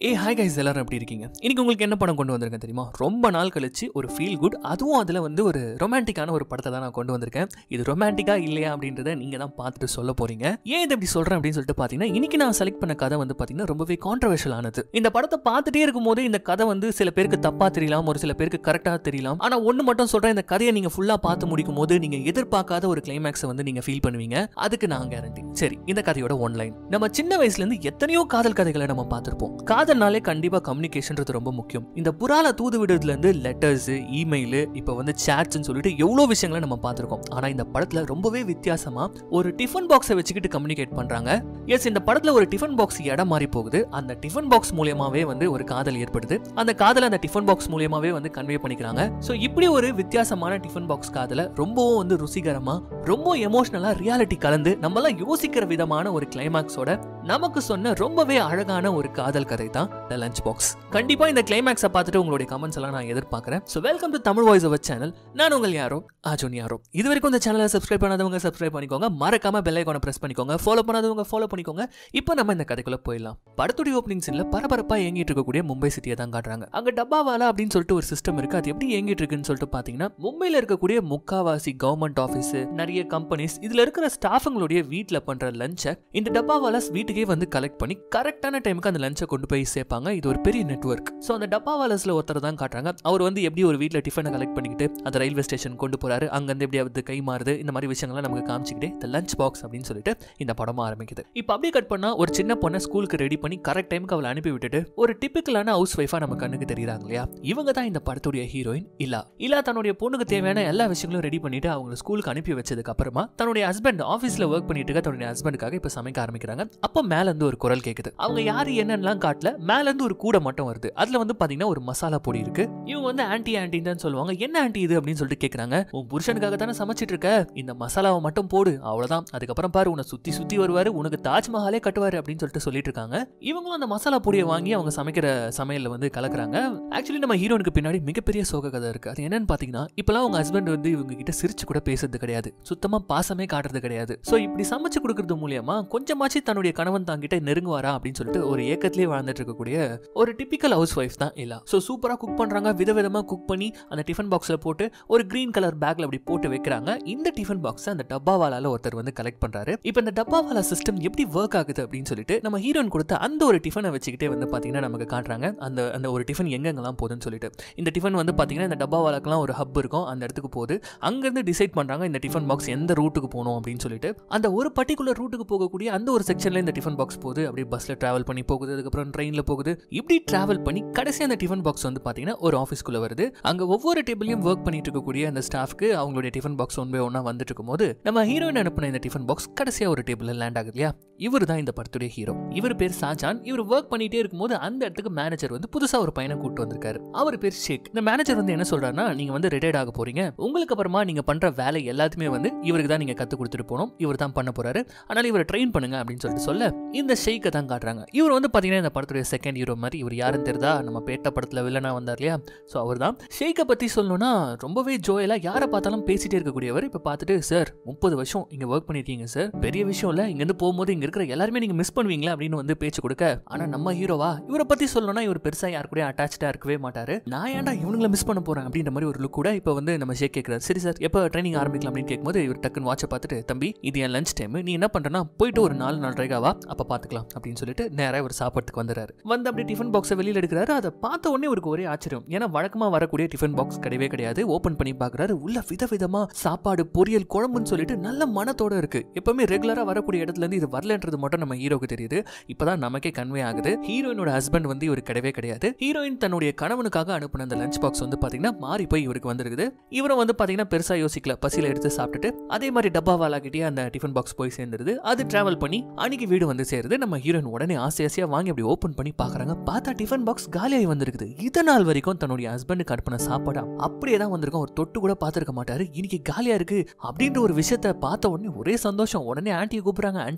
ஏ hi guys எல்லாரும் எப்படி இருக்கீங்க இன்னைக்கு உங்களுக்கு என்ன படம் கொண்டு வந்திருக்கேன் தெரியுமா ரொம்ப நாள் கழிச்சு ஒரு ஃபீல் குட் அதுவும் அதில் வந்து ஒரு ரொமான்டிக்கான ஒரு படத்தை தான் நான் கொண்டு வந்திருக்கேன் இது ரொமான்டிக்கா இல்லையா அப்படின்றத நீங்கள் தான் பார்த்துட்டு சொல்ல போறீங்க ஏன் இதை இப்படி சொல்கிறேன் அப்படின்னு சொல்லிட்டு பார்த்தீங்கன்னா இன்னைக்கு நான் செலக்ட் பண்ண கதை வந்து பார்த்தீங்கன்னா ரொம்பவே கான்ட்ரவர்ஷியல் ஆனது இந்த படத்தை பார்த்துட்டே இருக்கும்போது இந்த கதை வந்து சில பேருக்கு தப்பா தெரியலாம் ஒரு சில பேருக்கு கரெக்டாக தெரியலாம் ஆனால் ஒன்று மட்டும் சொல்கிறேன் இந்த கதையை நீங்கள் ஃபுல்லாக பார்த்து முடிக்கும் போது நீங்கள் எதிர்பார்க்காத ஒரு கிளைமேக்ஸை வந்து நீங்கள் ஃபீல் பண்ணுவீங்க அதுக்கு நான் கேரண்டி சரி இந்த கதையோட ஒன்லைன் நம்ம சின்ன வயசுலேருந்து எத்தனையோ காதல் கதைகளை நம்ம பார்த்துருப்போம் காதல்னாலே கண்டிப்பா கம்யூனிகேஷன்றது ரொம்ப முக்கியம் இந்த புறால தூது விடுறதுல இருந்து லெட்டர்ஸ் இமெயில் இப்போ வந்து சேட்ஸ்னு சொல்லிட்டு எவ்வளோ விஷயங்களை நம்ம பார்த்துருக்கோம் ஆனா இந்த படத்துல ரொம்பவே வித்தியாசமா ஒரு டிஃபன் பாக்ஸை வச்சுக்கிட்டு கம்யூனிகேட் பண்றாங்க எஸ் இந்த படத்துல ஒரு டிஃபன் பாக்ஸ் இடம் மாறி போகுது அந்த டிஃபன் பாக்ஸ் மூலியமாவே வந்து ஒரு காதல் ஏற்படுது அந்த காதலை அந்த டிஃபன் பாக்ஸ் மூலியமாவே வந்து கன்வே பண்ணிக்கிறாங்க ஸோ இப்படி ஒரு வித்தியாசமான டிஃபன் பாக்ஸ் காதலை ரொம்பவும் வந்து ருசிகரமா ரொம்ப எமோஷனலா ரியாலிட்டி கலந்து நம்மளாம் யோசிக்கிற விதமான ஒரு கிளைமாக்ஸோட நமக்கு சொன்ன ரொம்பவே அழகான ஒரு காதல் கதை தான் த லஞ்ச் பாக்ஸ் கண்டிப்பா இந்த கிளைமேக்ஸை பார்த்துட்டு உங்களுடைய கமெண்ட்ஸ் எல்லாம் நான் எதிர்பார்க்கறேன் so welcome to Tamil voice over channel நான் உங்கள் யாரோ அஜோன் யாரோ இது வரைக்கும் இந்த சேனலை சப்ஸ்கிரைப் பண்ணாதவங்க சப்ஸ்கிரைப் பண்ணிக்கோங்க மறக்காம பெல் ஐக்கானை பிரஸ் பண்ணிக்கோங்க ஃபாலோ பண்ணாதவங்க ஃபாலோ பண்ணிக்கோங்க இப்போ நம்ம இந்த கதைக்குள்ள போயிடலாம் படத்துடைய ஓப்பனிங் சீன்ல பரபரப்பா இயங்கிட்டு இருக்கக்கூடிய மும்பை சிட்டியை தான் காட்டுறாங்க அங்க டப்பாவாலா அப்படின்னு சொல்லிட்டு ஒரு சிஸ்டம் இருக்கு அது எப்படி இயங்கிட்டு இருக்குன்னு சொல்லிட்டு பாத்தீங்கன்னா மும்பைல இருக்கக்கூடிய முக்காவாசி கவர்மெண்ட் ஆஃபீஸ் நிறைய கம்பெனிஸ் இதுல இருக்கிற ஸ்டாஃபுங்களுடைய வீட்ல பண்ற லஞ்சை இந்த டப்பாவாலாஸ் வீட்டுக்கே வந்து கலெக்ட் பண்ணி கரெக்டான டைமுக்கு அந்த லஞ்சை கொண்டு போய் சேர்ப்பாங்க இது ஒரு பெரிய நெட்வொர்க் ஸோ அந்த டப்பாவாலஸ்ல ஒருத்தர் தான் காட்டுறாங்க அவர் வந்து எப்படி ஒரு வீட்டில் டிஃபனை கலெக்ட் பண்ணிக்கிட்டு அந்த ரயில்வே ஸ்டேஷன் கொண்டு போறாரு அங்கேருந்து எப்படி அது கை மாறுது இந்த மாதிரி விஷயங்கள்லாம் நமக்கு காமிச்சிக்கிட்டே இந்த லஞ்ச் பாக்ஸ் அப்படின்னு சொல்லிட்டு இந்த படம் ஆரம்பிக்குது இப்போ அப்படியே கட் பண்ணா ஒரு சின்ன பொண்ணை ஸ்கூலுக்கு ரெடி பண்ணி கரெக்ட் டைமுக்கு அவளை அனுப்பி விட்டுட்டு ஒரு டிபிக்கலான ஹவுஸ் ஒய்ஃபா நம்ம கண்ணுக்கு தெரியுறாங்க இல்லையா இவங்க தான் இந்த படத்துடைய ஹீரோயின் இல்லா இல்லா தன்னுடைய பொண்ணுக்கு தேவையான எல்லா விஷயங்களும் ரெடி பண்ணிட்டு அவங்க ஸ்கூலுக்கு அனுப்பி வச்சதுக்கு அப்புறமா தன்னுடைய ஹஸ்பண்ட் ஆஃபீஸ்ல ஒர்க் பண்ணிட்டு இருக்க தன்னுடைய ஹஸ்பண்டுக்காக இப்போ சமைக்க ஆரம்பிக்கிறாங்க அப்போ மேல இருந்து ஒரு குரல் கேக்குது அவங்க யாரு என்னன்னுலாம் காட்டல மேல இருந்து ஒரு கூடை மட்டும் வருது அதுல வந்து பாத்தீங்கன்னா ஒரு மசாலா பொடி இருக்கு இவங்க வந்து ஆன்டி ஆன்டின்னு தான் சொல்லுவாங்க என்ன ஆன்டி இது அப்படின்னு சொல்லிட்டு கேக்குறாங்க உன் புருஷனுக்காக தானே சமைச்சிட்டு இருக்க இந்த மசாலாவை மட்டும் போடு அவ்வளவுதான் அதுக்கப்புறம் பாரு உன்னை சுத்தி சுத்தி வருவாரு உனக்கு தாஜ்மஹாலே கட்டுவாரு அப்படின்னு சொல்லிட்டு சொல்லிட்டு இருக்காங்க இவங்களும் அந்த மசாலா பொடியை வாங்கி அவங்க சமைக்கிற சமையல்ல வந்து கலக்குறாங்க ஆக்சுவலி நம்ம ஹீரோனுக்கு பின்னாடி மிகப்பெரிய சோக கதை இருக்கு அது என்னன்னு பாத்தீங்கன்னா இப்பெல்லாம் அவங்க ஹஸ்பண்ட் வந்து இவங்க கிட்ட சிரிச்சு கூட பேசுறது கிடையாது சுத்தமா பாசமே காட்டுறது கிடையாது சோ இப்படி சமைச்சு கொடுக்கறது மூலியமா கொஞ்சமாச்சு தன்னுடைய கணவன் தாங்கிட்ட நெருங்குவாரா அப்படின்னு சொல்லிட்டு ஒரு ஏக்கத்திலே வாழ்ந்துட்டு இருக்கக்கூடிய ஒரு டிபிக்கல் ஹவுஸ் ஒய்ஃப் தான் இல்லா ஸோ சூப்பராக குக் பண்ணுறாங்க விதவிதமா குக் பண்ணி அந்த டிஃபன் பாக்ஸில் போட்டு ஒரு கிரீன் கலர் பேக்ல அப்படி போட்டு வைக்கிறாங்க இந்த டிஃபன் பாக்ஸை அந்த டப்பாவாலால ஒருத்தர் வந்து கலெக்ட் பண்றாரு இப்போ இந்த டப்பாவாலா சிஸ்டம் எப்படி ஒர்க் ஆகுது அப்படின்னு சொல்லிட்டு நம்ம ஹீரோயின் கொடுத்த அந்த ஒரு டிஃபனை வச்சுக்கிட்டே வந்து பார்த்தீங்கன்னா நமக்கு காட்டுறாங்க அந்த அந்த ஒரு டிஃபன் எங்கெங்கெல்லாம் போகுதுன்னு சொல்லிட்டு இந்த டிஃபன் வந்து பார்த்தீங்கன்னா இந்த டப்பாவாலாக்கெல்லாம் ஒரு ஹப் இருக்கும் அந்த இடத்துக்கு போகுது அங்கேருந்து டிசைட் பண்ணுறாங்க இந்த டிஃபன் பாக்ஸ் எந்த ரூட்டுக்கு போகணும் அப்படின்னு சொல்லிட்டு அந்த ஒரு பர்டிகுலர் ரூட்டுக்கு போகக்கூடிய அந்த ஒரு செக்ஷன்ல இந்த டிஃபன் பாக்ஸ் போகுது அப்படியே பஸ்ல டிராவல் பண்ணி போகுது அதுக்கப்புறம் ட்ரெயினில் போகுது இப்படி டிராவல் பண்ணி கடைசி அந்த டிஃபன் பாக்ஸ் வந்து பார்த்தீங்கன்னா ஒரு ஆஃபீஸ்க்குள்ள வருது அங்கே ஒவ்வொரு டேபிளையும் ஒர்க் பண்ணிட்டு இருக்கக்கூடிய அந்த ஸ்டாஃப்க்கு அவங்களுடைய டிஃபன் பாக்ஸ் ஒன் பை ஒன்னா வந்துட்டு இருக்கும்போது நம்ம ஹீரோயின் அனுப்பின இந்த டிஃபன் பாக்ஸ் கடைசியாக ஒரு டேபிளில் லேண்ட் ஆகுது இல்லையா இவர் தான் இந்த படத்துடைய ஹீரோ இவர் பேர் சாஜான் இவர் ஒர்க் பண்ணிட்டே இருக்கும்போது அந்த இடத்துக்கு மேனேஜர் வந்து புதுசா ஒரு பையனை கூப்பிட்டு வந்திருக்காரு அவர் பேர் ஷேக் இந்த மேனேஜர் வந்து என்ன சொல்றாருன்னா நீங்க வந்து ரிட்டையர்ட் ஆக போறீங்க உங்களுக்கு அப்புறமா நீங்க பண்ற வேலை எல்லாத்தையுமே வந்து இவருக்கு தான் நீங்க கத்து கொடுத்துட்டு போகணும் இவர் தான் பண்ண போறாரு அதனால இவரை ட்ரெயின் பண்ணுங்க அப்படின்னு சொல்லிட்டு சொல்ல இந்த ஷெய்க்கை தான் காட்டுறாங்க இவர் வந்து பாத்தீங்கன்னா இந்த படத்துடைய செகண்ட் ஹீரோ மாதிரி இவர் யாருன்னு தெரியுதா நம்ம பேட்ட படத்துல வில்லனா வந்தார் இல்லையா ஸோ அவர் தான் ஷெய்க்கை பத்தி சொல்லணும்னா ரொம்பவே ஜோயலா யாரை பார்த்தாலும் பேசிட்டே இருக்கக்கூடியவர் இப்போ பார்த்துட்டு சார் முப்பது வருஷம் இங்க ஒர்க் பண்ணிருக்கீங்க சார் பெரிய விஷயம் இல்ல இங்க இருந்து போகும்போது இங்க இருக்கிற எல்லாருமே நீங்க மிஸ் பண்ணுவீங்களா அப்படின்னு வந்து பேச்சு கொடுக்க ஆனா நம்ம ஹீரோவா இவரை பத்தி சொல்லணும்னா இவர் பெருசா யாரு கூட அட்டாச்சா இருக்கவே மாட்டாரு நான் ஏன்டா இவனுங்களை மிஸ் பண்ண போறேன் அப்படின்ற மாதிரி ஒரு லுக் கூட இப்போ வந்து நம்ம ஷேக் கேட்கிறாரு சரி சார் எப்போ ட்ரைனிங் ஆரம்பிக்கலாம் அப்படின்னு கேட்கும்போது இவர் டக்குன்னு வாட்சை பார்த்துட்டு தம்பி இது என் லஞ்ச் டைம் நீ என்ன பண்றனா போயிட்டு ஒரு நாலு நாள் ட்ரைகாவா அப்ப பாத்துக்கலாம் அப்படின்னு சொல்லிட்டு நேராக ஒரு சாப்பாட்டுக்கு வந்துறாரு வந்து அப்படியே டிஃபன் பாக்ஸை வெளியில எடுக்கிறாரு அதை பார்த்த உடனே இவருக்கு ஒரே ஆச்சரியம் ஏன்னா வழக்கமா வரக்கூடிய டிஃபன் பாக்ஸ் கிடையவே கிடையாது ஓபன் பண்ணி பாக்குறாரு உள்ள விதவிதமா சாப்பாடு பொரியல் குழம்புன்னு சொல்லிட்டு நல்ல மனத்தோட இருக்கு எப்பவுமே ரெகுலரா வரக்கூடிய இடத்துல இருந்து இது வரலன்றது மட்டும் நம்ம ஹீரோக்கு தெரியுது இப்பதான் நமக்கே கன்வே ஆகுது ஹீரோயினோட ஹஸ்பண்ட் வந்து இவர் கிடையவே கிடையாது ஹீரோயின் தன்னுடைய கணவனுக்காக அனுப்பின அந்த லஞ்ச் பாக்ஸ் வந்து பாத்தீங்கன்னா மாறி போய் இவருக்கு வந்திருக்குது இவரும் வந்து பாத்தீங்கன்னா பெருசா யோசிக்கல பசியில எடுத்து சாப்பிட்டுட்டு அதே மாதிரி டப்பா வாலாகிட்டே அந்த டிஃபன் பாக்ஸ் போய் சேர்ந்துருது அது டிராவல் பண்ணி அன்னைக்கு வீடு வந்து சேருது நம்ம ஹீரோயின் உடனே ஆசை ஆசையா வாங்கி அப்படி ஓபன் பண்ணி பாக்குறாங்க பார்த்தா டிஃபன் பாக்ஸ் காலியாகி வந்திருக்குது இது நாள் வரைக்கும் தன்னுடைய ஹஸ்பண்டுக்கு அனுப்பின சாப்பாடு அப்படியே தான் வந்திருக்கும் ஒரு தொட்டு கூட பார்த்துருக்க மாட்டாரு இன்னைக்கு காலியா இருக்கு அப்படின்ற ஒரு விஷயத்த பார்த்த உடனே ஒரே சந்தோஷம் உடனே ஆண்டியை கூப்பிடுறாங்க ஆண்டி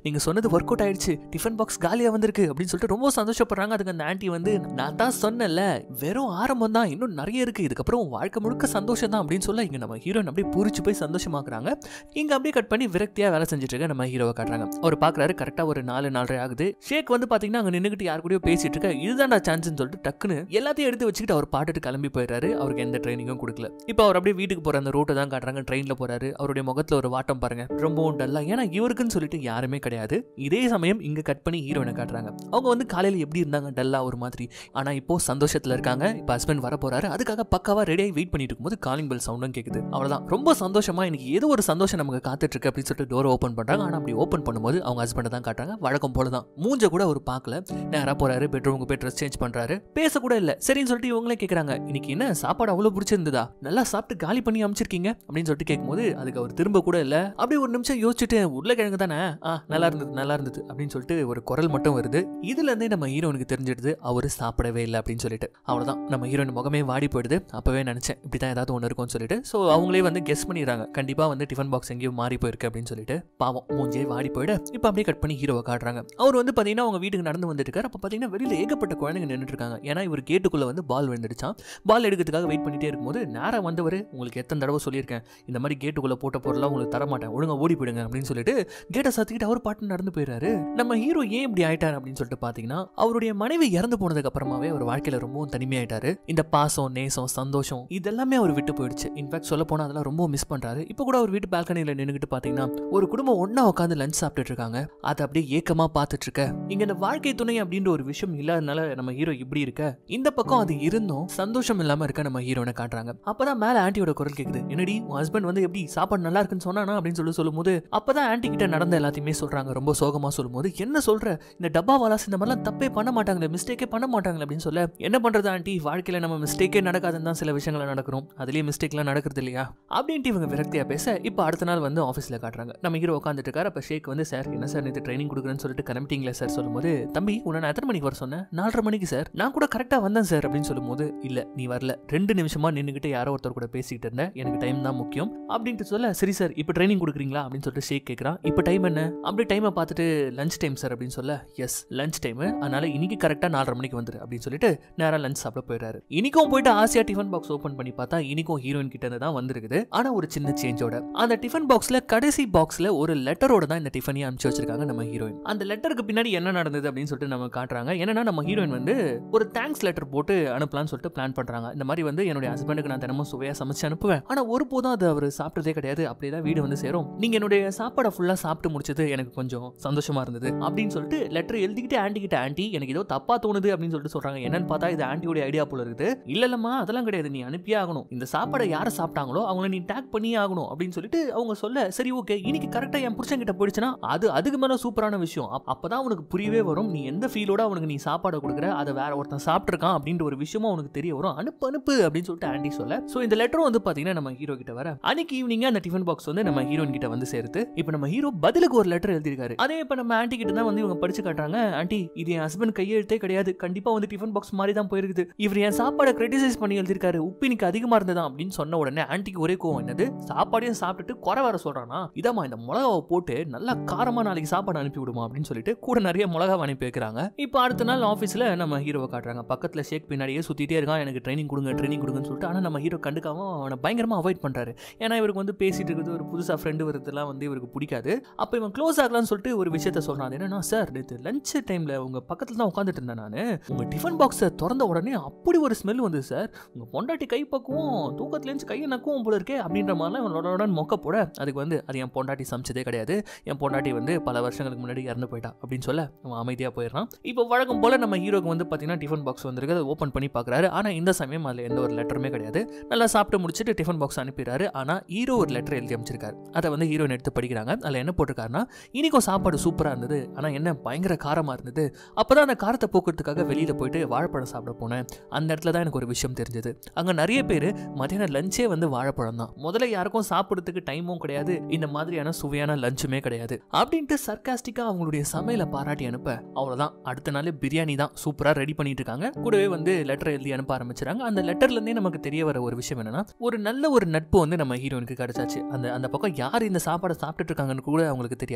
நீங்க சொன்னது ஒர்க் அவுட் ஆயிடுச்சு டிஃபன் பாக்ஸ் காலியா வந்திருக்கு அப்படின்னு சொல்லிட்டு ரொம்ப சந்தோஷப்படுறாங்க அதுக்கு அந்த ஆன்ட்டி வந்து நான் தான் சொன்னேன்ல வெறும் ஆரம்பம் தான் இன்னும் நிறைய இருக்கு இதுக்கப்புறம் வாழ்க்கை முழுக்க சந்தோஷம் தான் அப்படின்னு சொல்ல இங்க நம்ம ஹீரோயின் அப்படியே பூரிச்சு போய் சந்தோஷமாக்குறாங்க இங்க அப்படியே கட் பண்ணி விரக்தியா வேலை செஞ்சுட்டு இருக்க நம்ம ஹீரோவை காட்டுறாங்க அவர் பாக்குறாரு கரெக்டா ஒரு நாலு நாலரை ஆகுது ஷேக் வந்து பாத்தீங்கன்னா அங்க நின்னுகிட்டு யார் கூடயோ பேசிட்டு இருக்க இதுதான்டா சான்ஸ்னு சொல்லிட்டு டக்குன்னு எல்லாத்தையும் எடுத்து வச்சுக்கிட்டு அவர் பாட்டுட்டு கிளம்பி போயிடுறாரு அவருக்கு எந்த ட்ரைனிங்கும் கொடுக்கல இப்போ அவர் அப்படியே வீட்டுக்கு போற அந்த ரூட்டை தான் காட்டுறாங்க ட்ரெயின்ல போறாரு அவருடைய முகத்துல ஒரு வாட்டம் பாருங்க ரொம்பவும் டல்லா ஏன்னா இவருக்குன்னு சொல்லிட்டு யாருமே கிடையாது இதே சமயம் இங்க கட் பண்ணி ஹீரோயினை காட்டுறாங்க அவங்க வந்து காலையில எப்படி இருந்தாங்க டல்லா ஒரு மாதிரி ஆனா இப்போ சந்தோஷத்துல இருக்காங்க இப்போ ஹஸ்பண்ட் வர போறாரு அதுக்காக பக்காவா ரெடியாகி வெயிட் பண்ணிட்டு இருக்கும்போது காலிங் பெல் சவுண்டும் கேக்குது அவ்வளவுதான் ரொம்ப சந்தோஷமா இன்னைக்கு ஏதோ ஒரு சந்தோஷம் நமக்கு காத்துட்டு இருக்கு அப்படின்னு சொல்லிட்டு டோர் ஓப்பன் பண்றாங்க ஆனா அப்படி ஓப்பன் பண்ணும்போது அவங்க ஹஸ்பண்டை தான் காட்டுறாங்க வழக்கம் போல தான் மூஞ்ச கூட அவர் பார்க்கல நேரா போறாரு பெட்ரூமுக்கு போய் ட்ரெஸ் சேஞ்ச் பண்றாரு பேச கூட இல்ல சரின்னு சொல்லிட்டு இவங்களே கேக்குறாங்க இன்னைக்கு என்ன சாப்பாடு அவ்வளவு பிடிச்சிருந்ததா நல்லா சாப்பிட்டு காலி பண்ணி அமைச்சிருக்கீங்க அப்படின்னு சொல்லிட்டு கேட்கும்போது அதுக்கு அவர் திரும்ப கூட இல்ல அப்படியே ஒரு நிமிஷம் யோசிச்சுட்டு உருளைக்கிழங்கு தானே ஆ நல்லா இருந்தது நல்லா இருந்தது அப்படின்னு சொல்லிட்டு ஒரு குரல் மட்டும் வருது இதுல இருந்தே நம்ம ஹீரோனுக்கு தெரிஞ்சிடுது அவரு சாப்பிடவே இல்லை அப்படின்னு சொல்லிட்டு அவ்வளவுதான் நம்ம ஹீரோயின் முகமே வாடி போயிடுது அப்பவே நினைச்சேன் இப்படி தான் ஏதாவது ஒன்று இருக்கும்னு சொல்லிட்டு ஸோ அவங்களே வந்து கெஸ் பண்ணிடுறாங்க கண்டிப்பா வந்து டிஃபன் பாக்ஸ் எங்கேயும் மாறி போயிருக்கு அப்படின்னு சொல்லிட்டு பாவம் மூஞ்சே வாடி போயிடு இப்போ அப்படியே கட் பண்ணி ஹீரோவை காட்டுறாங்க அவர் வந்து பாத்தீங்கன்னா அவங்க வீட்டுக்கு நடந்து வந்துட்டு இருக்காரு அப்போ பாத்தீங்கன்னா வெளியில ஏகப்பட்ட குழந்தைங்க நின்றுட்டு இருக்காங்க ஏன்னா இவர் கேட்டுக்குள்ள வந்து பால் விழுந்துடுச்சான் பால் எடுக்கிறதுக்காக வெயிட் பண்ணிட்டே இருக்கும்போது நேரா வந்தவர் உங்களுக்கு எத்தனை தடவை சொல்லியிருக்கேன் இந்த மாதிரி கேட்டுக்குள்ள போட்ட பொருளாக உங்களுக்கு தர மாட்டேன் ஒழுங்கா ஓடி போயிடுங்க அப்படின்னு சொல்லிட்டு கேட்டை சத்திக்கிட்டு அவர் பாட்டு நடந்து போயிடுறாரு நம்ம ஹீரோ ஏன் இப்படி ஆயிட்டார் அப்படின்னு சொல்லிட்டு பாத்தீங்கன்னா அவருடைய மனைவி இறந்து போனதுக்கு அப்புறமாவே அவர் வாழ்க்கையில ரொம்பவும் தனிமையாயிட்டாரு இந்த பாசம் நேசம் சந்தோஷம் இதெல்லாமே அவர் விட்டு போயிடுச்சு இன்ஃபேக்ட் சொல்ல போனா அதெல்லாம் ரொம்ப மிஸ் பண்றாரு இப்போ கூட அவர் வீட்டு பால்கனியில நின்னுகிட்டு பாத்தீங்கன்னா ஒரு குடும்பம் ஒண்ணா உட்காந்து லஞ்ச் சாப்பிட்டுட்டு இருக்காங்க அதை அப்படியே ஏக்கமா பார்த்துட்டு இருக்க இங்க இந்த வாழ்க்கை துணை அப்படின்ற ஒரு விஷயம் இல்லாதனால நம்ம ஹீரோ இப்படி இருக்க இந்த பக்கம் அது இருந்தும் சந்தோஷம் இல்லாம இருக்க நம்ம ஹீரோனை காட்டுறாங்க அப்பதான் மேல ஆன்ட்டியோட குரல் கேக்குது என்னடி உன் ஹஸ்பண்ட் வந்து எப்படி சாப்பாடு நல்லா இருக்குன்னு சொன்னானா அப்படின்னு சொல்லி சொல்லும்போது அப்பதான் ஆன்ட்டி கிட்ட நடந்த எல்லாத்தையுமே சொல்றாங்க ரொம்ப சோகமா சொல்லும்போது என்ன சொல்ற இந்த டப்பா வாலாஸ் இந்த மாதிரிலாம் தப்பே பண்ண மாட்டாங்களே மிஸ்டேக்கே பண்ண மாட்டாங்களே அப்படின்னு சொல்ல என்ன பண்றது ஆண்டி வாழ்க்கையில நம்ம மிஸ்டேக்கே நடக்காதுன்னு தான் சில விஷயங்கள் நடக்கிறோம் அதுலயே மிஸ்டேக்லாம் நடக்கிறது இல்லையா அப்படின்ட்டு இவங்க விரக்தியா பேச இப்போ அடுத்த நாள் வந்து ஆஃபீஸ்ல காட்டுறாங்க நம்ம ஹீரோ உட்காந்துட்டு இருக்காரு அப்ப ஷேக் வந்து சார் என்ன சார் நேற்று ட்ரைனிங் கொடுக்குறேன்னு சொல்லிட்டு கிளம்பிட்டீங்களா சார் சொல்லும்போது தம்பி உன்னை நான் எத்தனை மணிக்கு வர சொன்னேன் நாலரை மணிக்கு சார் நான் கூட கரெக்டா வந்தேன் சார் அப்படின்னு சொல்லும்போது இல்ல நீ வரல ரெண்டு நிமிஷமா நின்னுகிட்டு யாரோ ஒருத்தர் கூட பேசிக்கிட்டு இருந்தேன் எனக்கு டைம் தான் முக்கியம் அப்படின்ட்டு சொல்ல சரி சார் இப்போ ட்ரைனிங் கொடுக்குறீங்களா அப்படின்னு சொல்லிட்டு ஷேக் கேட்குறான் இப்போ டைம் என்ன அப்படி டைமை பார்த்துட்டு லஞ்ச் டைம் சார் அப்படின்னு சொல்ல எஸ் லஞ்ச் டைம் அதனால இன்னைக்கு கரெக்டாக நாலரை மணிக்கு வந்துரு அப்படின்னு சொல்லிட்டு நேராக லஞ்ச் சாப்பிட போயிடுறாரு இன்னைக்கும் போயிட்டு ஆசியா டிஃபன் பாக்ஸ் ஓப்பன் பண்ணி பார்த்தா இன்னைக்கும் ஹீரோயின் கிட்ட இருந்து தான் வந்திருக்குது ஆனா ஒரு சின்ன சேஞ்சோட அந்த டிஃபன் பாக்ஸ்ல கடைசி பாக்ஸ்ல ஒரு லெட்டரோட தான் இந்த டிஃபனே அனுப்பிச்சு வச்சிருக்காங்க நம்ம ஹீரோயின் அந்த லெட்டருக்கு பின்னாடி என்ன நடந்தது அப்படின்னு சொல்லிட்டு நம்ம காட்டுறாங்க என்னன்னா நம்ம ஹீரோயின் வந்து ஒரு தேங்க்ஸ் லெட்டர் போட்டு அனுப்பலாம்னு சொல்லிட்டு பிளான் பண்றாங்க இந்த மாதிரி வந்து என்னுடைய ஹஸ்பண்டுக்கு நான் தினமும் சுவையா சமைச்சு அனுப்புவேன் ஆனா ஒருபோதும் அது அவர் சாப்பிட்டதே கிடையாது அப்படியே தான் வீடு வந்து சேரும் நீங்க என்னுடைய சாப்பாடை ஃபுல்லா சாப்பிட்டு முடிச்சது எனக்கு கொஞ்சம் சந்தோஷமா இருந்தது அப்படின்னு சொல்லிட்டு லெட்டர் எழுதிக்கிட்டு ஆன்டி கிட்ட ஆன்டி எனக்கு ஏதோ தப்பா தோணுது அப்படின்னு சொல்லிட்டு சொல்றாங்க என்னன்னு பார்த்தா இது ஆன்டியோட ஐடியா போல இருக்குது இல்ல இல்லம்மா அதெல்லாம் கிடையாது நீ அனுப்பியே ஆகணும் இந்த சாப்பாடை யாரை சாப்பிட்டாங்களோ அவங்கள நீ டேக் பண்ணியே ஆகணும் அப்படின்னு சொல்லிட்டு அவங்க சொல்ல சரி ஓகே இன்னைக்கு கரெக்டா என் புருஷன் கிட்ட போயிடுச்சுன்னா அது அதுக்கு மேல சூப்பரான விஷயம் அப்- அப்பதான் உனக்கு புரியவே வரும் நீ எந்த ஃபீலோட அவனுக்கு நீ சாப்பாடை கொடுக்குற அதை வேற ஒருத்தன் சாப்பிட்டுருக்கான் அப்படின்ற ஒரு விஷயமும் அவனுக்கு தெரிய வரும் அனுப்பு அனுப்பு அப்படின்னு சொல்லிட்டு ஆண்டி சொல்ல சோ இந்த லெட்டரும் வந்து பாத்தீங்கன்னா நம்ம ஹீரோ கிட்ட வர அன்னைக்கு ஈவினிங் அந்த டிஃபன் பாக்ஸ் வந்து நம்ம ஹீரோயின் கிட்ட வந்து சேருது இப்போ நம்ம ஹீரோ பதிலுக்கு ஒரு லெட்டர் எழுதியிருக்காரு அதே இப்போ நம்ம ஆண்டி கிட்ட தான் வந்து இவங்க படிச்சு காட்டுறாங்க ஆண்டி இது என் ஹஸ்பண்ட் கையெழுத்தே கிடையாது கண்டிப்பா வந்து டிஃபன் பாக்ஸ் மாதிரி தான் போயிருக்குது இவர் என் சாப்பாடை கிரிட்டிசைஸ் பண்ணி எழுதியிருக்காரு உப்பு இன்னைக்கு அதிகமா இருந்ததா அப்படின்னு சொன்ன உடனே ஆண்டிக்கு ஒரே கோவம் என்னது சாப்பாடையும் சாப்பிட்டுட்டு குறை வர சொல்றானா இதாம்மா இந்த மிளகாவை போட்டு நல்லா காரமா நாளைக்கு சாப்பாடு அனுப்பி விடுமா அப்படின்னு சொல்லிட்டு கூட நிறைய மிளகாவை அனுப்பி வைக்கிறாங்க இப்போ அடுத்த நாள் ஆஃபீஸில் நம்ம ஹீரோவை காட்டுறாங்க பக்கத்தில் ஷேக் பின்னாடியே சுற்றிட்டே இருக்கான் எனக்கு ட்ரைனிங் கொடுங்க ட்ரைனிங் கொடுங்கன்னு சொல்லிட்டு ஆனால் நம்ம ஹீரோ கண்டுக்காம அவனை பயங்கரமாக அவாய்ட் பண்ணுறாரு ஏன்னா இவருக்கு வந்து பேசிட்டு இருக்கிறது ஒரு புதுசாக ஃப்ரெண்டு வரதுலாம் வந்து இவருக்கு பிடிக்காது அப்போ இவன் க்ளோஸ் ஆகலாம்னு சொல்லிட்டு ஒரு விஷயத்த சொல்றான் அது என்னன்னா சார் நேற்று லஞ்ச் டைமில் உங்கள் பக்கத்தில் தான் உட்காந்துட்டு இருந்தேன் நான் உங்கள் டிஃபன் பாக்ஸை திறந்த உடனே அப்படி ஒரு ஸ்மெல் வந்து சார் உங்கள் பொண்டாட்டி கை பக்குவோம் தூக்கத்துலேருந்து கையை நக்குவோம் போல இருக்கே அப்படின்ற மாதிரிலாம் இவனோட மொக்க போட அதுக்கு வந்து அது என் பொண்டாட்டி சமைச்சதே கிடையாது என் பொண்டாட்டி வந்து பல வருஷங்களுக்கு முன்னாடி இறந்து போயிட்டா அப்படின்னு சொல்ல அவன் அமைதியாக போயிடுறான் இப்போ வழக்கம் போல நம்ம ஹீரோக்கு வந்து பார்த்தீங்கன்னா டிஃபன் பாக்ஸ் வந்திருக்கு அதை ஓப்பன் பண்ணி பார்க்குறாரு ஆனால் இந்த சமயம் அதில் எந்த ஒரு லெட்டருமே கிடையாது நல்லா சாப்பிட்டு முடிச்சுட்டு டிஃபன் பாக்ஸ் அனுப்பிடுறாரு ஆனால் ஹீரோ ஒரு லெட்டர் எழுதி அமைச்சிருக்காரு அதை வந்து ஹீரோயின் எடுத்து படிக்கிறாங்க அதில் என்ன போட்டிருக்காருன்னா இனிக்கும் சாப்பாடு சூப்பராக இருந்தது ஆனால் என்ன பயங்கர காரமாக இருந்தது அப்போ தான் அந்த காரத்தை போக்குறதுக்காக வெளியில் போயிட்டு வாழைப்பழம் சாப்பிட போனேன் அந்த இடத்துல தான் எனக்கு ஒரு விஷயம் தெரிஞ்சது அங்கே நிறைய பேர் மதியானம் லஞ்சே வந்து வாழைப்பழம் தான் முதல்ல யாருக்கும் சாப்பிட்றதுக்கு டைமும் கிடையாது இந்த மாதிரியான சுவையான லஞ்சுமே கிடையாது அப்படின்ட்டு சர்க்காஸ்டிக்கா அவங்களுடைய சமையலை பாராட்டி அனுப்ப அவ்வளவுதான் அடுத்த நாள் பிரியாணி தான் சூப்பரா ரெடி பண்ணிட்டு இருக்காங்க கூடவே வந்து லெட்டர் எழுதி அனுப்ப ஆரம்பிச்சாங்க அந்த லெட்டர்ல இருந்தே நமக்கு தெரிய வர ஒரு விஷயம் என்னன்னா ஒரு நல்ல ஒரு நட்பு வந்து நம்ம ஹீரோனுக்கு கிடைச்சாச்சு அந்த அந்த பக்கம் யார் இந்த சாப்பாடை சாப்பிட்டுட்டு இருக்காங்கன்னு கூட அவங்களுக்கு தெரியாது ஒரு